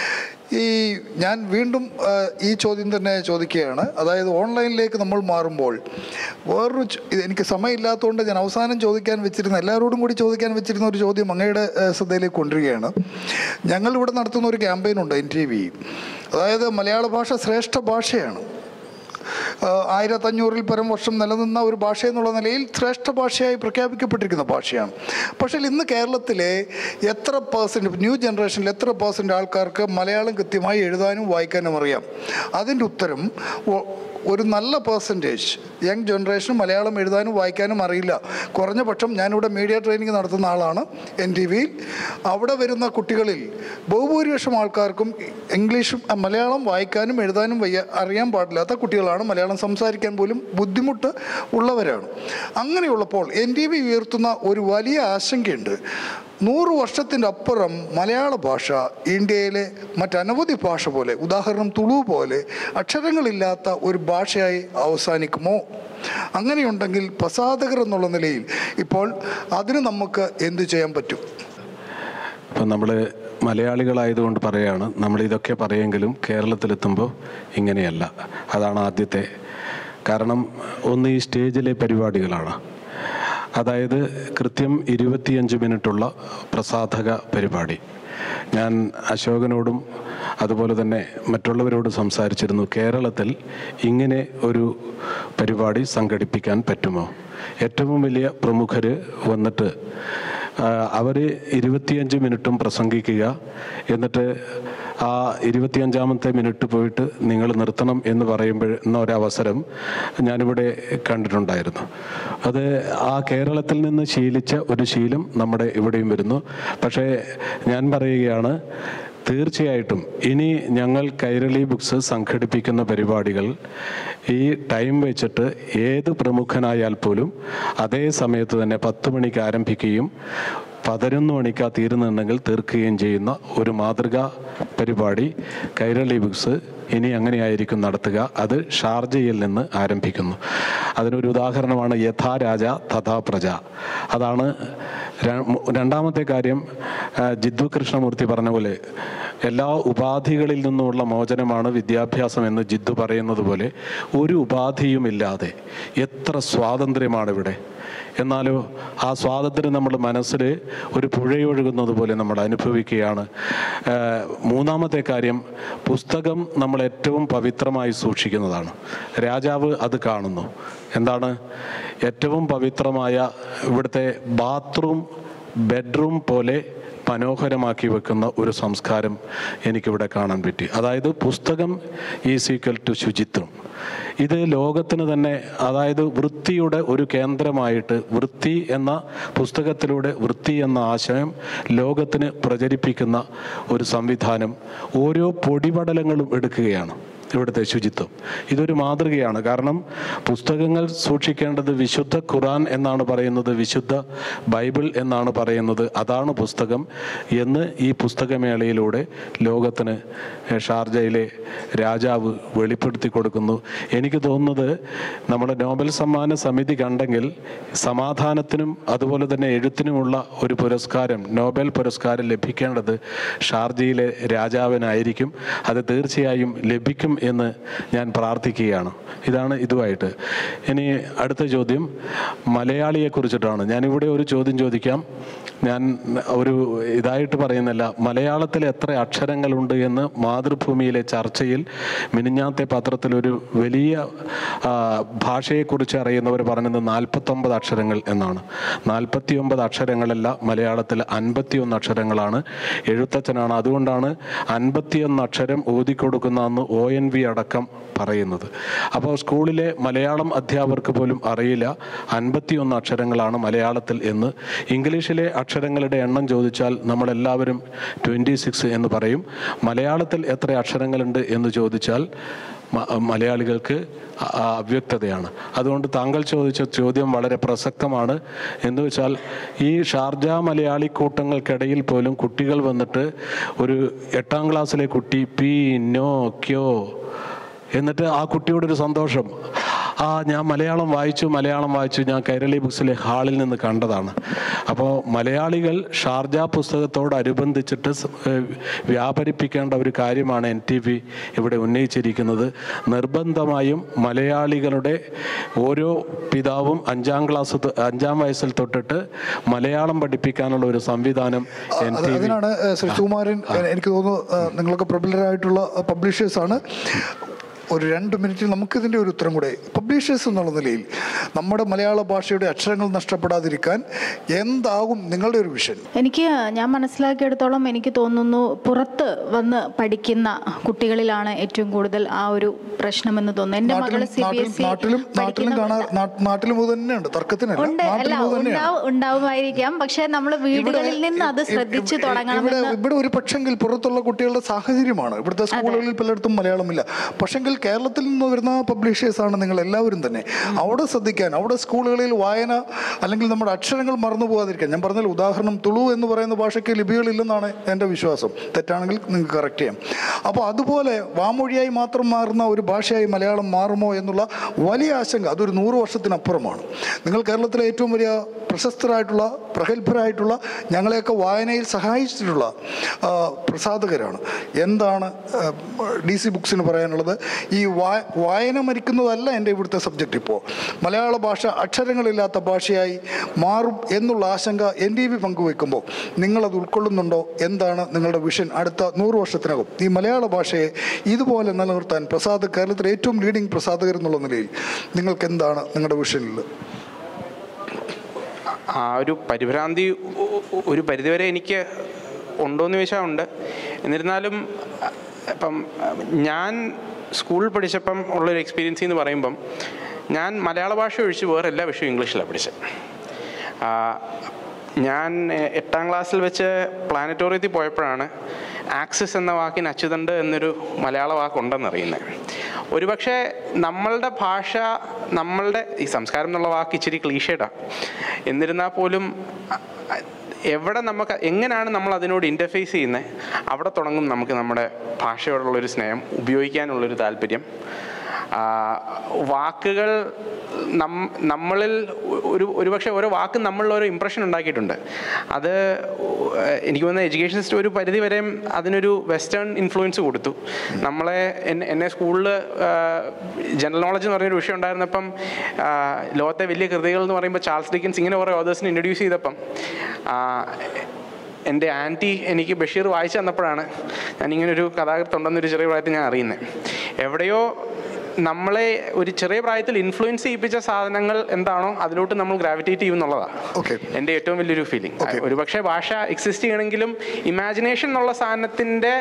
S1: ഈ ഞാൻ വീണ്ടും ആ, ഈ ചോദ്യം തന്നെ ചോദിക്കുകയാണ് അതായത് ഓൺലൈനിലേക്ക് നമ്മൾ മാറുമ്പോൾ വേറൊരു ചോ- ഇത് എനിക്ക് സമയമില്ലാത്തതുകൊണ്ട് ഞാൻ അവസാനം ചോദിക്കാൻ വെച്ചിരുന്ന എല്ലാവരോടും കൂടി ചോദിക്കാൻ വെച്ചിരുന്ന ഒരു ചോദ്യം അങ്ങയുടെ ആ, ശ്രദ്ധയിലേക്ക് കൊണ്ടുവരികയാണ് ഞങ്ങൾ ഇവിടെ നടത്തുന്ന ഒരു ക്യാമ്പയിൻ ഉണ്ട് എൻ ടി വി അതായത് മലയാള ഭാഷ ശ്രേഷ്ഠ ഭാഷയാണ് ആഹ് ആയിരത്തഞ്ഞൂറിൽ പരം വർഷം നിലനിന്ന ഒരു ഭാഷ എന്നുള്ള നിലയിൽ ശ്രേഷ്ഠ ഭാഷയായി പ്രഖ്യാപിക്കപ്പെട്ടിരിക്കുന്ന ഭാഷയാണ് പക്ഷേ ഇന്ന് കേരളത്തിലെ എത്ര പേഴ്സൻറ്റ് ന്യൂ ജനറേഷനിൽ എത്ര പേഴ്സൻറ്റ് ആൾക്കാർക്ക് മലയാളം കൃത്യമായി എഴുതാനും വായിക്കാനും അറിയാം അതിൻ്റെ ഉത്തരം ഒ- ഒരു നല്ല പേഴ്സൻറ്റേജ് യങ് ജനറേഷൻ മലയാളം എഴുതാനും വായിക്കാനും അറിയില്ല കുറഞ്ഞ പക്ഷം ഞാനിവിടെ മീഡിയ ട്രെയിനിങ് നടത്തുന്ന ആളാണ് എൻ ടി വിയിൽ അവിടെ വരുന്ന കുട്ടികളിൽ ബഹുഭൂരിപക്ഷം ആൾക്കാർക്കും ഇംഗ്ലീഷും അ, മലയാളം വായിക്കാനും എഴുതാനും വയ്യ അറിയാൻ പാടില്ലാത്ത കുട്ടികളാണ് മലയാളം സംസാരിക്കാൻ പോലും ബുദ്ധിമുട്ട് ഉള്ളവരാണ് അങ്ങനെയുള്ളപ്പോൾ എൻ ടി വി ഉയർത്തുന്ന ഒരു വലിയ ആശങ്കയുണ്ട് നൂറ് വർഷത്തിൻ്റെ അപ്പുറം മലയാള ഭാഷ ഇന്ത്യയിലെ മറ്റനവധി ഭാഷ പോലെ ഉദാഹരണം തുളു പോലെ അക്ഷരങ്ങളില്ലാത്ത ഒരു ഭാഷയായി അവസാനിക്കുമോ അങ്ങനെയുണ്ടെങ്കിൽ പ്രസാധകർ എന്നുള്ള നിലയിൽ ഇപ്പോൾ അതിന് നമുക്ക് എന്തു ചെയ്യാൻ പറ്റും
S9: ഇപ്പം നമ്മൾ മലയാളികളായതുകൊണ്ട് പറയാണ് നമ്മൾ ഇതൊക്കെ പറയുമെങ്കിലും കേരളത്തിലെത്തുമ്പോൾ ഇങ്ങനെയല്ല അതാണ് ആദ്യത്തെ കാരണം ഒന്ന് ഈ സ്റ്റേജിലെ പരിപാടികളാണ് അതായത് കൃത്യം ഇരുപത്തിയഞ്ച് മിനിറ്റുള്ള പ്രസാധക പരിപാടി ഞാൻ അശോകനോടും അതുപോലെ തന്നെ മറ്റുള്ളവരോട് സംസാരിച്ചിരുന്നു കേരളത്തിൽ ഇങ്ങനെ ഒരു പരിപാടി സംഘടിപ്പിക്കാൻ പറ്റുമോ ഏറ്റവും വലിയ പ്രമുഖർ വന്നിട്ട് അവർ ഇരുപത്തിയഞ്ച് മിനിറ്റും പ്രസംഗിക്കുക എന്നിട്ട് ആ ഇരുപത്തിയഞ്ചാമത്തെ മിനിറ്റ് പോയിട്ട് നിങ്ങൾ നിർത്തണം എന്ന് പറയുമ്പോഴുന്ന ഒരവസരം ഞാനിവിടെ കണ്ടിട്ടുണ്ടായിരുന്നു അത് ആ കേരളത്തിൽ നിന്ന് ശീലിച്ച ഒരു ശീലം നമ്മുടെ ഇവിടെയും വരുന്നു പക്ഷേ ഞാൻ പറയുകയാണ് തീർച്ചയായിട്ടും ഇനി ഞങ്ങൾ കൈരളി ബുക്സ് സംഘടിപ്പിക്കുന്ന പരിപാടികൾ ഈ ടൈം വെച്ചിട്ട് ഏത് പ്രമുഖനായാൽ പോലും അതേ സമയത്ത് തന്നെ പത്ത് മണിക്ക് ആരംഭിക്കുകയും പതിനൊന്ന് മണിക്കാ തീരുന്നുണ്ടെങ്കിൽ തീർക്കുകയും ചെയ്യുന്ന ഒരു മാതൃകാ പരിപാടി കൈരളി ബുക്സ് ഇനി അങ്ങനെയായിരിക്കും നടത്തുക അത് ഷാർജയിൽ നിന്ന് ആരംഭിക്കുന്നു അതിനൊരു ഉദാഹരണമാണ് യഥാ രാജ തഥാ പ്രജ അതാണ് ര- രണ്ടാമത്തെ കാര്യം ആ, ജിദ്ദു കൃഷ്ണമൂർത്തി പറഞ്ഞ പോലെ എല്ലാ ഉപാധികളിൽ നിന്നുമുള്ള മോചനമാണ് വിദ്യാഭ്യാസം എന്ന് ജിദ്ദു പറയുന്നത് പോലെ ഒരു ഉപാധിയുമില്ലാതെ എത്ര സ്വാതന്ത്ര്യമാണ് ഇവിടെ എന്നാലോ ആ സ്വാതന്ത്ര്യം നമ്മുടെ മനസ്സിൽ ഒരു പുഴയൊഴുകുന്നത് പോലെ നമ്മൾ അനുഭവിക്കുകയാണ് ആ, മൂന്നാമത്തെ കാര്യം പുസ്തകം നമ്മൾ ഏറ്റവും പവിത്രമായി സൂക്ഷിക്കുന്നതാണ് രാജാവ് അത് കാണുന്നു എന്താണ് ഏറ്റവും പവിത്രമായ ഇവിടുത്തെ ബാത്റൂം ബെഡ്റൂം പോലെ മനോഹരമാക്കി വെക്കുന്ന ഒരു സംസ്കാരം എനിക്കിവിടെ കാണാൻ പറ്റി അതായത് പുസ്തകം ഈസ് ഈക്വൽ ടു ശുചിത്വം ഇത് ലോകത്തിന് തന്നെ അതായത് വൃത്തിയുടെ ഒരു കേന്ദ്രമായിട്ട് വൃത്തി എന്ന പുസ്തകത്തിലൂടെ വൃത്തി എന്ന ആശയം ലോകത്തിന് പ്രചരിപ്പിക്കുന്ന ഒരു സംവിധാനം ഓരോ പൊടിപടലങ്ങളും എടുക്കുകയാണ് ഇവിടുത്തെ ശുചിത്വം ഇതൊരു മാതൃകയാണ് കാരണം പുസ്തകങ്ങൾ സൂക്ഷിക്കേണ്ടത് വിശുദ്ധ ഖുറാൻ എന്നാണ് പറയുന്നത് വിശുദ്ധ ബൈബിൾ എന്നാണ് പറയുന്നത് അതാണ് പുസ്തകം എന്ന് ഈ പുസ്തകമേളയിലൂടെ ലോകത്തിന് ഷാർജയിലെ രാജാവ് വെളിപ്പെടുത്തി കൊടുക്കുന്നു എനിക്ക് തോന്നുന്നത് നമ്മുടെ നോബൽ സമ്മാന സമിതി കണ്ടെങ്കിൽ സമാധാനത്തിനും അതുപോലെ തന്നെ എഴുത്തിനുമുള്ള ഒരു പുരസ്കാരം നോബൽ പുരസ്കാരം ലഭിക്കേണ്ടത് ഷാർജയിലെ രാജാവിനായിരിക്കും അത് തീർച്ചയായും ലഭിക്കും എന്ന് ഞാൻ പ്രാർത്ഥിക്കുകയാണ് ഇതാണ് ഇതുമായിട്ട് ഇനി അടുത്ത ചോദ്യം മലയാളിയെ കുറിച്ചിട്ടാണ് ഞാനിവിടെ ഒരു ചോദ്യം ചോദിക്കാം ഞാൻ ഒരു ഇതായിട്ട് പറയുന്നില്ല മലയാളത്തിൽ എത്ര അക്ഷരങ്ങളുണ്ട് എന്ന് മാതൃഭൂമിയിലെ ചർച്ചയിൽ മിനിഞ്ഞാത്തെ പത്രത്തിൽ ഒരു വലിയ ആ, ഭാഷയെക്കുറിച്ച് അറിയുന്നവർ പറഞ്ഞത് നാൽപ്പത്തൊമ്പത് അക്ഷരങ്ങൾ എന്നാണ് നാൽപ്പത്തിയൊമ്പത് അക്ഷരങ്ങളല്ല മലയാളത്തിൽ അൻപത്തിയൊന്ന് അക്ഷരങ്ങളാണ് എഴുത്തച്ഛനാണ് അതുകൊണ്ടാണ് അൻപത്തിയൊന്ന് അക്ഷരം ഓതിക്കൊടുക്കുന്ന അന്ന് ഒ എൻ വി അടക്കം പറയുന്നത് അപ്പോൾ സ്കൂളിലെ മലയാളം അധ്യാപകർക്ക് പോലും അറിയില്ല അൻപത്തിയൊന്ന് അക്ഷരങ്ങളാണ് മലയാളത്തിൽ എന്ന് ഇംഗ്ലീഷിലെ അക്ഷരങ്ങളുടെ എണ്ണം ചോദിച്ചാൽ നമ്മളെല്ലാവരും ട്വൻറ്റി സിക്സ് എന്ന് പറയും മലയാളത്തിൽ എത്ര അക്ഷരങ്ങളുണ്ട് എന്ന് ചോദിച്ചാൽ മ- മലയാളികൾക്ക് അ- ആ അവ്യക്തതയാണ് അതുകൊണ്ട് താങ്കൾ ചോദിച്ച ചോദ്യം വളരെ പ്രസക്തമാണ് എന്ന് വെച്ചാൽ ഈ ഷാർജ മലയാളി കൂട്ടങ്ങൾക്കിടയിൽ പോലും കുട്ടികൾ വന്നിട്ട് ഒരു എട്ടാം ക്ലാസ്സിലെ കുട്ടി പി നോ ക്യോ എന്നിട്ട് ആ കുട്ടിയോട് ഒരു സന്തോഷം ആ ഞാൻ മലയാളം വായിച്ചു മലയാളം വായിച്ചു ഞാൻ കൈരളി ബുക്സിലെ ഹാളിൽ നിന്ന് കണ്ടതാണ് അപ്പോൾ മലയാളികൾ ഷാർജ പുസ്തകത്തോടനുബന്ധിച്ചിട്ട് സ്- ഏഹ് വ്യാപരിപ്പിക്കേണ്ട ഒരു കാര്യമാണ് എൻ ടി വി ഇവിടെ ഉന്നയിച്ചിരിക്കുന്നത് നിർബന്ധമായും മലയാളികളുടെ ഓരോ പിതാവും അഞ്ചാം ക്ലാസ് തൊ- അഞ്ചാം വയസ്സിൽ തൊട്ടിട്ട് മലയാളം പഠിപ്പിക്കാനുള്ള ഒരു സംവിധാനം എൻ
S1: അത്
S9: ടി വി
S1: അതിനാണ് ഏഹ്, ശ്രീ സുകുമാരൻ എ- എനിക്ക് തോന്നുന്നു ഏഹ്, നിങ്ങളൊക്കെ പ്രബലരായിട്ടുള്ള പബ്ലിഷേഴ്സാണ് ഒരു രണ്ട് മിനിറ്റിൽ നമുക്കിതിൻ്റെ ഒരു ഉത്തരം കൂടെ പബ്ലിഷേഴ്സ് എന്നുള്ള നിലയിൽ നമ്മുടെ മലയാള ഭാഷയുടെ അക്ഷരങ്ങൾ നഷ്ടപ്പെടാതിരിക്കാൻ എന്താകും നിങ്ങളുടെ ഒരു വിഷൻ
S7: എനിക്ക് ഞാൻ മനസ്സിലാക്കിയെടുത്തോളം എനിക്ക് തോന്നുന്നു പുറത്ത് വന്ന് പഠിക്കുന്ന കുട്ടികളിലാണ് ഏറ്റവും കൂടുതൽ ആ ഒരു പ്രശ്നമെന്ന് തോന്നുന്നു എൻ്റെ മകള്
S1: നാട്ടിലും
S7: സി ബി
S1: നാട്ടിലും
S7: എസ് ഇ
S1: നാട്ടിലും നാട്ടിലും കാണാൻ നാ- നാട്ടിലും ഇത് തന്നെയുണ്ട് തർക്കത്തിനല്ല
S7: ഉണ്ട് അല്ല
S1: നാട്ടിലും ഇത് തന്നെയാണ്
S7: ഉണ്ടാവും ഉണ്ടാവുമായിരിക്കാം പക്ഷെ നമ്മൾ വീടുകളിൽ നിന്ന് അത് ശ്രദ്ധിച്ച്
S1: ഇവിടെ
S7: തുടങ്ങണമെന്ന്
S1: ഇവിടെ ഒരു പക്ഷെങ്കിൽ പുറത്തുള്ള കുട്ടികളുടെ സാഹചര്യമാണ് ഇവിടുത്തെ സ്കൂളുകളിൽ പലയിടത്തും മലയാളമില്ല പക്ഷെങ്കിൽ കേരളത്തിൽ നിന്ന് വരുന്ന പബ്ലിഷേഴ്സ് ആണ് നിങ്ങൾ എല്ലാവരും തന്നെ അവിടെ ശ്രദ്ധിക്കാൻ അവിടെ സ്കൂളുകളിൽ വായന അല്ലെങ്കിൽ നമ്മുടെ അക്ഷരങ്ങൾ മറന്നു പോകാതിരിക്കാൻ ഞാൻ പറഞ്ഞാൽ ഉദാഹരണം തുളു എന്ന് പറയുന്ന ഭാഷയ്ക്ക് ലിപികളില്ലെന്നാണ് എൻ്റെ വിശ്വാസം തെറ്റാണെങ്കിൽ നിങ്ങൾക്ക് കറക്റ്റ് ചെയ്യാം അപ്പോൾ അതുപോലെ വാമൊഴിയായി മാത്രം മാറുന്ന ഒരു ഭാഷയായി മലയാളം മാറുമോ എന്നുള്ള വലിയ ആശങ്ക അതൊരു നൂറ് വർഷത്തിനപ്പുറമാണ് നിങ്ങൾ കേരളത്തിലെ ഏറ്റവും വലിയ പ്രശസ്തരായിട്ടുള്ള പ്രഗത്ഭരായിട്ടുള്ള ഞങ്ങളെയൊക്കെ വായനയിൽ സഹായിച്ചിട്ടുള്ള ആ, പ്രസാധകരാണ് എന്താണ് ഡി സി ബുക്സിന് പറയാനുള്ളത് ഈ വാ- വായന മരിക്കുന്നതല്ല എൻ്റെ ഇവിടുത്തെ സബ്ജക്റ്റ് ഇപ്പോൾ മലയാള ഭാഷ അക്ഷരങ്ങളില്ലാത്ത ഭാഷയായി മാറും എന്നുള്ള ആശങ്ക എൻ ഡി ബി പങ്കുവെക്കുമ്പോൾ നിങ്ങളത് ഉൾക്കൊള്ളുന്നുണ്ടോ എന്താണ് നിങ്ങളുടെ വിഷൻ അടുത്ത നൂറ് വർഷത്തിനകം ഈ മലയാള ഭാഷയെ ഇതുപോലെ നിലനിർത്താൻ പ്രസാദ് കേരളത്തിലെ ഏറ്റവും ലീഡിംഗ് പ്രസാധകർ എന്നുള്ള നിലയിൽ നിങ്ങൾക്ക് എന്താണ് നിങ്ങളുടെ വിഷനിൽ
S5: ആ ഒരു പരിഭ്രാന്തി ഒ- ഒ- ഒരു പരിധിവരെ എനിക്ക് ഉണ്ടോയെന്ന് ചോദിച്ചാൽ ഉണ്ട് എന്നിരുന്നാലും അ- ഇപ്പം അ, ഞാൻ സ്കൂളിൽ പഠിച്ചപ്പം ഉള്ളൊരു എക്സ്പീരിയൻസ് എന്ന് പറയുമ്പം ഞാൻ മലയാള ഭാഷ ഒഴിച്ച് വേറെ എല്ലാ വിഷയവും ഇംഗ്ലീഷിലാണ് പഠിച്ചത് ആ, ഞാൻ എ- എട്ടാം ക്ലാസ്സിൽ വെച്ച് പ്ലാനറ്റോറിയത്തിൽ പോയപ്പോഴാണ് ആക്സിസ് എന്ന വാക്കിന് അച്ചുതണ്ട് എന്നൊരു മലയാള വാക്കുണ്ടെന്നറിയുന്നത് ഒരുപക്ഷെ നമ്മളുടെ ഭാഷ നമ്മളുടെ ഈ സംസ്കാരം എന്നുള്ള വാക്ക് ഇച്ചിരി ക്ലീഷേഡാണ് എന്നിരുന്നാൽ പോലും അ- അ- എവിടെ നമുക്ക് എങ്ങനെയാണ് നമ്മൾ അതിനോട് ഇൻ്റർഫേസ് ചെയ്യുന്നത് അവിടെ തുടങ്ങും നമുക്ക് നമ്മുടെ ഭാഷയോടുള്ളൊരു സ്നേഹം ഉപയോഗിക്കാനുള്ളൊരു താല്പര്യം ആ, വാക്കുകൾ നം നമ്മളിൽ ഒരു ഒരുപക്ഷെ ഓരോ വാക്കും നമ്മളിൽ ഓരോ ഇമ്പ്രഷൻ ഉണ്ടാക്കിയിട്ടുണ്ട് അത് എനിക്ക് തോന്നുന്ന എഡ്യൂക്കേഷൻ സിസ്റ്റം ഒരു പരിധി വരെയും അതിനൊരു വെസ്റ്റേൺ ഇൻഫ്ലുവൻസ് കൊടുത്തു നമ്മളെ എന്നെ എന്നെ സ്കൂളിൽ ജനറൽ നോളജ് എന്ന് പറഞ്ഞൊരു വിഷയം ഉണ്ടായിരുന്നപ്പം ആ, ലോകത്തെ വലിയ കൃതികൾ എന്ന് പറയുമ്പോൾ ചാൾസ് ഡിക്കൻസ് ഇങ്ങനെ കുറേ ഓതേഴ്സിനെ ഇൻട്രൊഡ്യൂസ് ചെയ്തപ്പം ആ, എൻ്റെ ആൻറ്റി എനിക്ക് ബഷീർ വായിച്ചു തന്നപ്പോഴാണ് ഞാൻ ഇങ്ങനൊരു കഥാകൃത്തുണ്ടെന്നൊരു ചെറിയ പ്രായത്തിൽ ഞാൻ അറിയുന്നത് എവിടെയോ നമ്മളെ ഒരു ചെറിയ പ്രായത്തിൽ ഇൻഫ്ലുവൻസ് ചെയ്യിപ്പിച്ച സാധനങ്ങൾ എന്താണോ അതിലോട്ട് നമ്മൾ ഗ്രാവിറ്റേറ്റ് ചെയ്യും എന്നുള്ളതാണ്
S1: ഓക്കെ
S5: എൻ്റെ ഏറ്റവും വലിയൊരു ഫീലിംഗ് ഒരു പക്ഷേ ഭാഷ എക്സിസ്റ്റ് ചെയ്യണമെങ്കിലും ഇമാജിനേഷൻ എന്നുള്ള സാധനത്തിൻ്റെ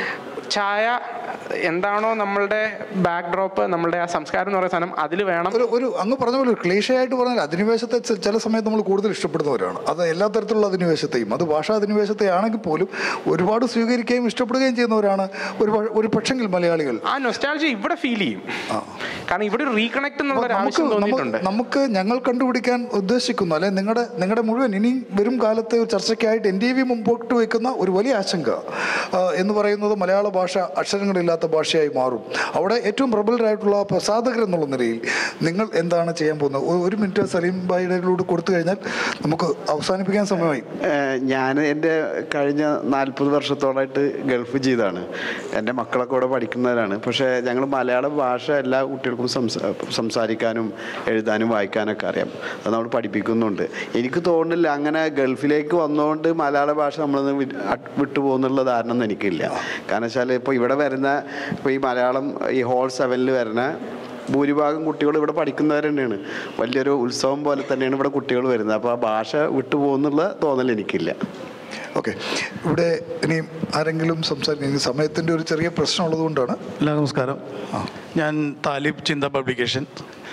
S5: ഛായ എന്താണോ നമ്മളുടെ ബാക്ക് ഡ്രോപ്പ് നമ്മളുടെ ആ സംസ്കാരം എന്ന് പറയുന്ന സാധനം അതിൽ വേണം
S1: ഒരു ഒരു അങ്ങ് പറഞ്ഞ പോലെ ഒരു ക്ലീശയായിട്ട് പറഞ്ഞാൽ അധിനിവേശത്തെ ചെ- ചില സമയത്ത് നമ്മൾ കൂടുതൽ ഇഷ്ടപ്പെടുന്നവരാണ് അത് എല്ലാ തരത്തിലുള്ള അധിനിവേശത്തെയും അത് ഭാഷാ അധിനിവേശത്തെ ആണെങ്കിൽ പോലും ഒരുപാട് സ്വീകരിക്കുകയും ഇഷ്ടപ്പെടുകയും ചെയ്യുന്നവരാണ് ഒരു പ- ഒരു പക്ഷെങ്കിൽ മലയാളികൾ
S5: ആ നൊസ്റ്റാൾജി ഇവിടെ ഫീൽ ചെയ്യും കാരണം ഇവിടെ ഒരു റീകണക്ട് എന്നുള്ള ഒരു
S1: നമുക്ക്
S5: ആവശ്യം
S1: നമുക്ക്
S5: തോന്നിയിട്ടുണ്ട്
S1: നമുക്ക് ഞങ്ങൾ കണ്ടുപിടിക്കാൻ ഉദ്ദേശിക്കുന്നു അല്ലെ നിങ്ങളുടെ നിങ്ങളുടെ മുഴുവൻ ഇനി വരും കാലത്തെ ഒരു ചർച്ചയ്ക്കായിട്ട് എൻ ഡി വി മുമ്പോട്ട് വയ്ക്കുന്ന ഒരു വലിയ ആശങ്ക ആ, എന്ന് പറയുന്നത് മലയാള ഭാഷ അക്ഷരങ്ങളില്ലാത്ത ഭാഷയായി മാറും അവിടെ ഏറ്റവും പ്രബലരായിട്ടുള്ള പ്രസാധകർ എന്നുള്ള നിലയിൽ നിങ്ങൾ എന്താണ് ചെയ്യാൻ പോകുന്നത് ഒ- ഒരു മിനിറ്റ് സലീം ഭായിയുടെ കൊടുത്തു കഴിഞ്ഞാൽ നമുക്ക് അവസാനിപ്പിക്കാൻ സമയമായി
S3: ഞാൻ എൻ്റെ കഴിഞ്ഞ നാൽപ്പത് വർഷത്തോളമായിട്ട് ഗൾഫ് ചെയ്താണ് എൻ്റെ മക്കളൊക്കെ ഇവിടെ പഠിക്കുന്നവരാണ് പക്ഷേ ഞങ്ങൾ മലയാള ഭാഷ എല്ലാ കുട്ടികൾക്കും സംസാ സംസാരിക്കാനും എഴുതാനും വായിക്കാനൊക്കെ അറിയാം അത് നമ്മൾ പഠിപ്പിക്കുന്നുണ്ട് എനിക്ക് തോന്നുന്നില്ല അങ്ങനെ ഗൾഫിലേക്ക് വന്നുകൊണ്ട് മലയാള ഭാഷ നമ്മളൊന്ന് വി- അ- വിട്ടുപോകുന്നുള്ള ധാരണ ഒന്നും എനിക്കില്ല കാരണം വെച്ചാൽ ഇപ്പോൾ ഇവിടെ വരുന്ന ഇപ്പോൾ ഈ മലയാളം ഈ ഹോൾ സെവനിൽ വരുന്ന ഭൂരിഭാഗം കുട്ടികൾ ഇവിടെ പഠിക്കുന്നവർ തന്നെയാണ് വലിയൊരു ഉത്സവം പോലെ തന്നെയാണ് ഇവിടെ കുട്ടികൾ വരുന്നത് അപ്പോൾ ആ ഭാഷ വിട്ടുപോകുന്നുള്ള തോന്നൽ എനിക്കില്ല
S1: ഓക്കെ ഇവിടെ ഇനിയും ആരെങ്കിലും സംസാരിക്കും സമയത്തിൻ്റെ ഒരു ചെറിയ പ്രശ്നം ഉള്ളതുകൊണ്ടാണ്
S6: എല്ലാ നമസ്കാരം ഞാൻ താലിബ് ചിന്ത പബ്ലിക്കേഷൻ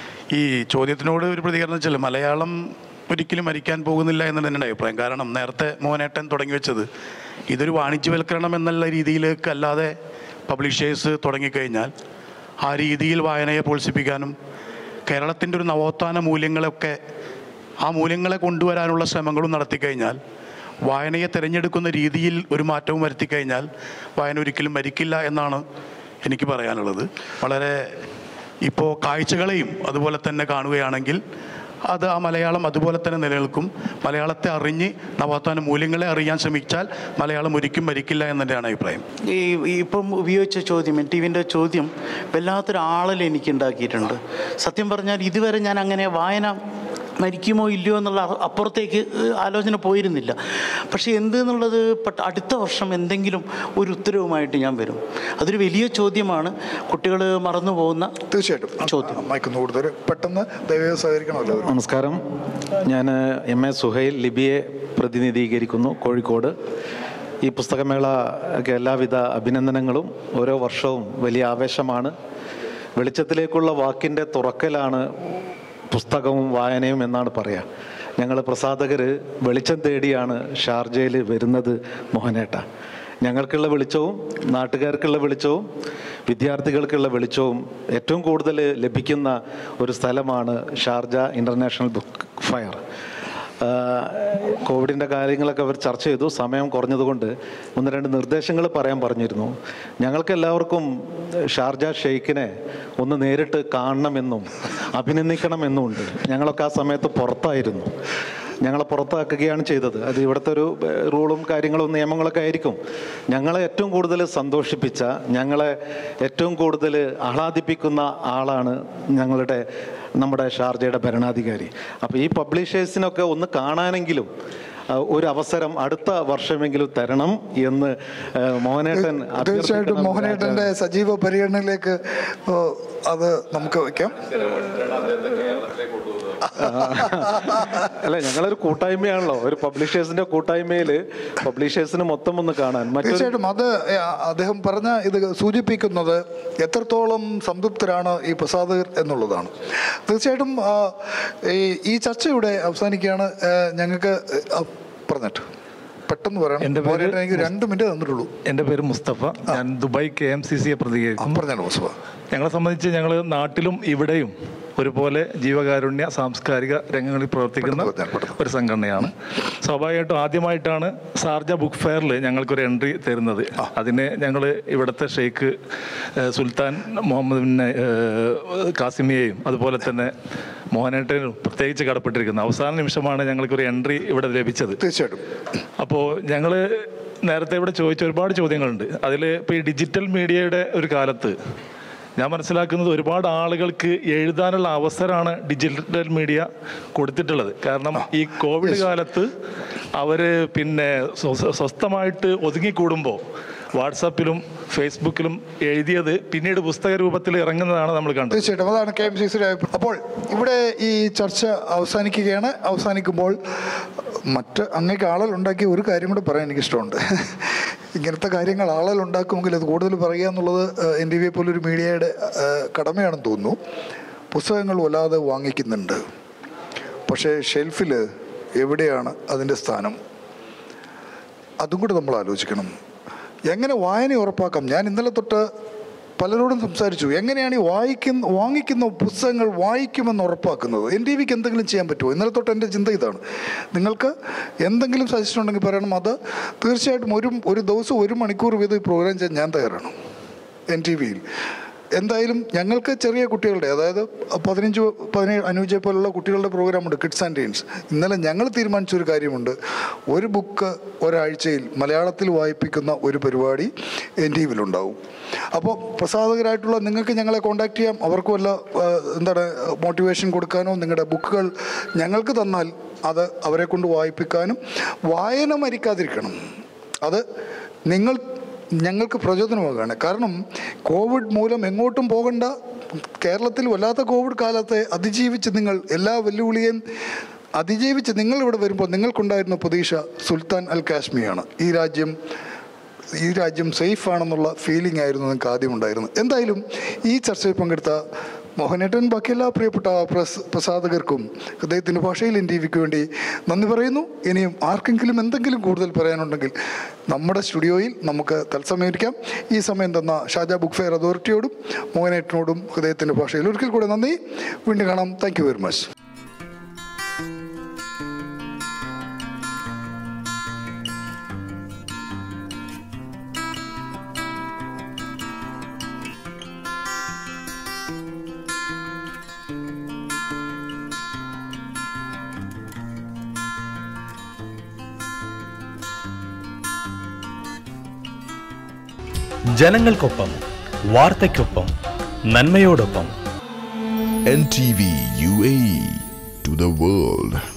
S6: ഈ ചോദ്യത്തിനോട് ഒരു പ്രതികരണം വെച്ചാൽ മലയാളം ഒരിക്കലും മരിക്കാൻ പോകുന്നില്ല എന്നാണ് എൻ്റെ അഭിപ്രായം കാരണം നേരത്തെ മോഹനേട്ടൻ തുടങ്ങി വെച്ചത് ഇതൊരു വാണിജ്യവൽക്കരണം എന്നുള്ള രീതിയിലേക്ക് അല്ലാതെ പബ്ലിഷേഴ്സ് തുടങ്ങിക്കഴിഞ്ഞാൽ ആ രീതിയിൽ വായനയെ പ്രോത്സാഹിപ്പിക്കാനും കേരളത്തിൻ്റെ ഒരു നവോത്ഥാന മൂല്യങ്ങളൊക്കെ ആ മൂല്യങ്ങളെ കൊണ്ടുവരാനുള്ള ശ്രമങ്ങളും നടത്തിക്കഴിഞ്ഞാൽ വായനയെ തിരഞ്ഞെടുക്കുന്ന രീതിയിൽ ഒരു മാറ്റവും വരുത്തിക്കഴിഞ്ഞാൽ വായന ഒരിക്കലും മരിക്കില്ല എന്നാണ് എനിക്ക് പറയാനുള്ളത് വളരെ ഇപ്പോൾ കാഴ്ചകളെയും അതുപോലെ തന്നെ കാണുകയാണെങ്കിൽ അത് ആ മലയാളം അതുപോലെ തന്നെ നിലനിൽക്കും മലയാളത്തെ അറിഞ്ഞ് നവോത്ഥാന മൂല്യങ്ങളെ അറിയാൻ ശ്രമിച്ചാൽ മലയാളം ഒരിക്കലും മരിക്കില്ല എന്നതിൻ്റെയാണ് അഭിപ്രായം
S10: ഈ ഈ ഇപ്പം ഉപയോഗിച്ച ചോദ്യം ടി വിൻ്റെ ചോദ്യം വല്ലാത്തൊരു ആളൽ എനിക്ക് ഉണ്ടാക്കിയിട്ടുണ്ട് സത്യം പറഞ്ഞാൽ ഇതുവരെ ഞാൻ അങ്ങനെ വായന മരിക്കുമോ ഇല്ലയോ എന്നുള്ള അ- അപ്പുറത്തേക്ക് ഏഹ്, ആലോചന പോയിരുന്നില്ല പക്ഷേ എന്ത് എന്നുള്ളത് പട്ട് അടുത്ത വർഷം എന്തെങ്കിലും ഒരു ഉത്തരവുമായിട്ട് ഞാൻ വരും അതൊരു വലിയ ചോദ്യമാണ് കുട്ടികൾ മറന്നു പോകുന്ന
S1: തീർച്ചയായിട്ടും
S10: ചോദ്യം
S1: മയക്കുന്നു കൂടുതൽ പെട്ടെന്ന് ദയവേത് സഹകരിക്കണമല്ലോ
S11: നമസ്കാരം ഞാൻ എം എ സുഹൈൽ ലിബിയെ പ്രതിനിധീകരിക്കുന്നു കോഴിക്കോട് ഈ പുസ്തകമേളയ്ക്ക് എല്ലാവിധ അഭിനന്ദനങ്ങളും ഓരോ വർഷവും വലിയ ആവേശമാണ് വെളിച്ചത്തിലേക്കുള്ള വാക്കിൻ്റെ തുറക്കലാണ് പുസ്തകവും വായനയും എന്നാണ് പറയുക ഞങ്ങൾ പ്രസാധകർ വെളിച്ചം തേടിയാണ് ഷാർജയിൽ വരുന്നത് മോഹനേട്ട ഞങ്ങൾക്കുള്ള വെളിച്ചവും നാട്ടുകാർക്കുള്ള വെളിച്ചവും വിദ്യാർത്ഥികൾക്കുള്ള വെളിച്ചവും ഏറ്റവും കൂടുതൽ ലഭിക്കുന്ന ഒരു സ്ഥലമാണ് ഷാർജ ഇൻ്റർനാഷണൽ ബുക്ക് ഫയർ കോവിഡിൻ്റെ കാര്യങ്ങളൊക്കെ അവർ ചർച്ച ചെയ്തു സമയം കുറഞ്ഞതുകൊണ്ട് ഒന്ന് രണ്ട് നിർദ്ദേശങ്ങൾ പറയാൻ പറഞ്ഞിരുന്നു ഞങ്ങൾക്ക് എല്ലാവർക്കും ഷാർജ ഷെയ്ഖിനെ ഒന്ന് നേരിട്ട് കാണണമെന്നും അഭിനന്ദിക്കണമെന്നും ഉണ്ട് ഞങ്ങളൊക്കെ ആ സമയത്ത് പുറത്തായിരുന്നു ഞങ്ങളെ പുറത്താക്കുകയാണ് ചെയ്തത് അത് ഇവിടുത്തെ ഒരു ഏഹ്, റൂളും കാര്യങ്ങളും നിയമങ്ങളൊക്കെ ആയിരിക്കും ഞങ്ങളെ ഏറ്റവും കൂടുതൽ സന്തോഷിപ്പിച്ച ഞങ്ങളെ ഏറ്റവും കൂടുതൽ ആഹ്ലാദിപ്പിക്കുന്ന ആളാണ് ഞങ്ങളുടെ നമ്മുടെ ഷാർജയുടെ ഭരണാധികാരി അപ്പോൾ ഈ പബ്ലിഷേഴ്സിനൊക്കെ ഒന്ന് കാണാനെങ്കിലും ആ, ഒരു അവസരം അടുത്ത വർഷമെങ്കിലും തരണം എന്ന് ആ, മോഹനേട്ടൻ
S1: തീർച്ചയായിട്ടും
S11: അഭ്യർത്ഥിക്കണം.
S1: മോഹനേട്ടൻ്റെ സജീവ പര്യടനത്തിലേക്ക് ഓ, അത് നമുക്ക് വയ്ക്കാം
S11: അല്ല ഞങ്ങളൊരു കൂട്ടായ്മയാണല്ലോ ഒരു പബ്ലിഷേഴ്സിന്റെ കൂട്ടായ്മയിൽ പബ്ലിഷേഴ്സിന് മൊത്തം ഒന്ന് കാണാൻ മറ്റൊരു
S1: തീർച്ചയായിട്ടും അത് ഏ, അദ്ദേഹം പറഞ്ഞ ഇത് സൂചിപ്പിക്കുന്നത് എത്രത്തോളം സംതൃപ്തരാണ് ഈ പ്രസാദകർ എന്നുള്ളതാണ് തീർച്ചയായിട്ടും ആ, ഈ ഈ ചർച്ച ഇവിടെ അവസാനിക്കുകയാണ് ഏ, ഞങ്ങൾക്ക് ഏ, ആ, പറഞ്ഞിട്ട് പെട്ടെന്ന് പറയണം
S12: എൻ്റെ പേര്
S1: മോഹനേട്ടൻ എനിക്ക് രണ്ട് മിനിറ്റ് തന്നിട്ടുള്ളൂ
S12: എൻ്റെ പേര് മുസ്തഫ ഞാൻ ദുബായ് കെ എം സി സിയെ പ്രതികരിക്കുന്നു
S1: പറഞ്ഞാലോ മുസ്തഫ
S12: ഞങ്ങളെ സംബന്ധിച്ച് ഞങ്ങൾ നാട്ടിലും ഇവിടെയും ഒരുപോലെ ജീവകാരുണ്യ സാംസ്കാരിക രംഗങ്ങളിൽ പ്രവർത്തിക്കുന്ന ഒരു സംഘടനയാണ് സ്വാഭാവികമായിട്ടും ആദ്യമായിട്ടാണ് ഷാർജ ബുക്ക് ഫെയറിൽ ഞങ്ങൾക്കൊരു എൻട്രി തരുന്നത് അതിന് ഞങ്ങൾ ഇവിടുത്തെ ഷെയ്ഖ് ഏഹ്, സുൽത്താൻ മുഹമ്മദ് ബിൻ ഏഹ്, കാസിമിയെയും അതുപോലെ തന്നെ മോഹനേട്ടനും പ്രത്യേകിച്ച് കടപ്പെട്ടിരിക്കുന്നത് അവസാന നിമിഷമാണ് ഞങ്ങൾക്കൊരു എൻട്രി ഇവിടെ ലഭിച്ചത്
S1: തീർച്ചയായിട്ടും
S12: അപ്പോൾ ഞങ്ങൾ നേരത്തെ ഇവിടെ ചോദിച്ച ഒരുപാട് ചോദ്യങ്ങളുണ്ട് അതിൽ ഇപ്പോൾ ഈ ഡിജിറ്റൽ മീഡിയയുടെ ഒരു കാലത്ത് ഞാൻ മനസ്സിലാക്കുന്നത് ഒരുപാട് ആളുകൾക്ക് എഴുതാനുള്ള അവസരമാണ് ഡിജിറ്റൽ മീഡിയ കൊടുത്തിട്ടുള്ളത് കാരണം ഈ കോവിഡ് കാലത്ത് അവർ പിന്നെ സ്വ- സ്വസ്ഥമായിട്ട് ഒതുങ്ങിക്കൂടുമ്പോൾ വാട്സാപ്പിലും ഫേസ്ബുക്കിലും എഴുതിയത് പിന്നീട് പുസ്തക രൂപത്തിൽ ഇറങ്ങുന്നതാണ് നമ്മൾ കണ്ടത്
S1: തീർച്ചയായിട്ടും അതാണ് കെ എം സി സിയുടെ അഭിപ്രായം അപ്പോൾ ഇവിടെ ഈ ചർച്ച അവസാനിക്കുകയാണ് അവസാനിക്കുമ്പോൾ മറ്റ് അങ്ങേക്ക് ആളലുണ്ടാക്കിയ ഒരു കാര്യം കൂടെ പറയാൻ എനിക്കിഷ്ടമുണ്ട് ഇങ്ങനത്തെ കാര്യങ്ങൾ ആളലുണ്ടാക്കുമെങ്കിൽ അത് കൂടുതൽ പറയുക എന്നുള്ളത് എൻ ടി വിയെ പോലൊരു മീഡിയയുടെ ഏഹ്, കടമയാണെന്ന് തോന്നുന്നു പുസ്തകങ്ങൾ വല്ലാതെ വാങ്ങിക്കുന്നുണ്ട് പക്ഷേ ഷെൽഫിൽ എവിടെയാണ് അതിൻ്റെ സ്ഥാനം അതും കൂടെ നമ്മൾ ആലോചിക്കണം എങ്ങനെ വായന ഉറപ്പാക്കാം ഞാൻ ഇന്നലെ തൊട്ട് പലരോടും സംസാരിച്ചു എങ്ങനെയാണ് ഈ വായിക്കുന്ന വാങ്ങിക്കുന്ന പുസ്തകങ്ങൾ വായിക്കുമെന്ന് ഉറപ്പാക്കുന്നത് എൻ ടി വിക്ക് എന്തെങ്കിലും ചെയ്യാൻ പറ്റുമോ ഇന്നലെ തൊട്ട് എൻ്റെ ചിന്ത ഇതാണ് നിങ്ങൾക്ക് എന്തെങ്കിലും സജഷൻ ഉണ്ടെങ്കിൽ പറയണം അത് തീർച്ചയായിട്ടും ഒരു ഒരു ദിവസം ഒരു മണിക്കൂർ വീതം ഈ പ്രോഗ്രാം ചെയ്യാൻ ഞാൻ തയ്യാറാണ് എൻ ടി വിയിൽ എന്തായാലും ഞങ്ങൾക്ക് ചെറിയ കുട്ടികളുടെ അതായത് പതിനഞ്ച് പതിനേഴ് അനുജെ പോലുള്ള കുട്ടികളുടെ പ്രോഗ്രാമുണ്ട് കിഡ്സ് ആൻഡ് ടീൻസ് ഇന്നലെ ഞങ്ങൾ തീരുമാനിച്ച ഒരു കാര്യമുണ്ട് ഒരു ബുക്ക് ഒരാഴ്ചയിൽ മലയാളത്തിൽ വായിപ്പിക്കുന്ന ഒരു പരിപാടി എൻ ടി വിയിലുണ്ടാവും അപ്പോൾ പ്രസാദകരായിട്ടുള്ള നിങ്ങൾക്ക് ഞങ്ങളെ കോൺടാക്ട് ചെയ്യാം അവർക്ക് വല്ല ആ, എന്താണ് മോട്ടിവേഷൻ കൊടുക്കാനോ നിങ്ങളുടെ ബുക്കുകൾ ഞങ്ങൾക്ക് തന്നാൽ അത് അവരെ കൊണ്ട് വായിപ്പിക്കാനും വായന മരിക്കാതിരിക്കണം അത് നിങ്ങൾ ഞങ്ങൾക്ക് പ്രചോദനമാകുകയാണ് കാരണം കോവിഡ് മൂലം എങ്ങോട്ടും പോകണ്ട കേരളത്തിൽ വല്ലാത്ത കോവിഡ് കാലത്തെ അതിജീവിച്ച് നിങ്ങൾ എല്ലാ വെല്ലുവിളിയെയും അതിജീവിച്ച് നിങ്ങൾ ഇവിടെ വരുമ്പോൾ നിങ്ങൾക്കുണ്ടായിരുന്ന പ്രതീക്ഷ സുൽത്താൻ അൽ കാശ്മിയാണ് ഈ രാജ്യം ഈ രാജ്യം സേഫ് ആണെന്നുള്ള ഫീലിംഗ് ആയിരുന്നു നിങ്ങൾക്ക് ആദ്യം ഉണ്ടായിരുന്നത് എന്തായാലും ഈ ചർച്ചയിൽ പങ്കെടുത്ത മോഹനേട്ടൻ ബാക്കി എല്ലാ പ്രിയപ്പെട്ട പ്രസ് പ്രസാധകർക്കും ഹൃദയത്തിൻ്റെ ഭാഷയിൽ എൻ ടി വിക്ക് വേണ്ടി നന്ദി പറയുന്നു ഇനിയും ആർക്കെങ്കിലും എന്തെങ്കിലും കൂടുതൽ പറയാനുണ്ടെങ്കിൽ നമ്മുടെ സ്റ്റുഡിയോയിൽ നമുക്ക് തത്സമയിരിക്കാം ഈ സമയം തന്ന ഷാജ ബുക്ക് ഫെയർ അതോറിറ്റിയോടും മോഹനേട്ടനോടും ഹൃദയത്തിൻ്റെ ഭാഷയിൽ ഒരിക്കൽ കൂടെ നന്ദി വീണ്ടും കാണാം താങ്ക് യു വെരി മച്ച്
S13: ജനങ്ങൾക്കൊപ്പം വാർത്തയ്ക്കൊപ്പം നന്മയോടൊപ്പം
S14: NTV UAE to the world.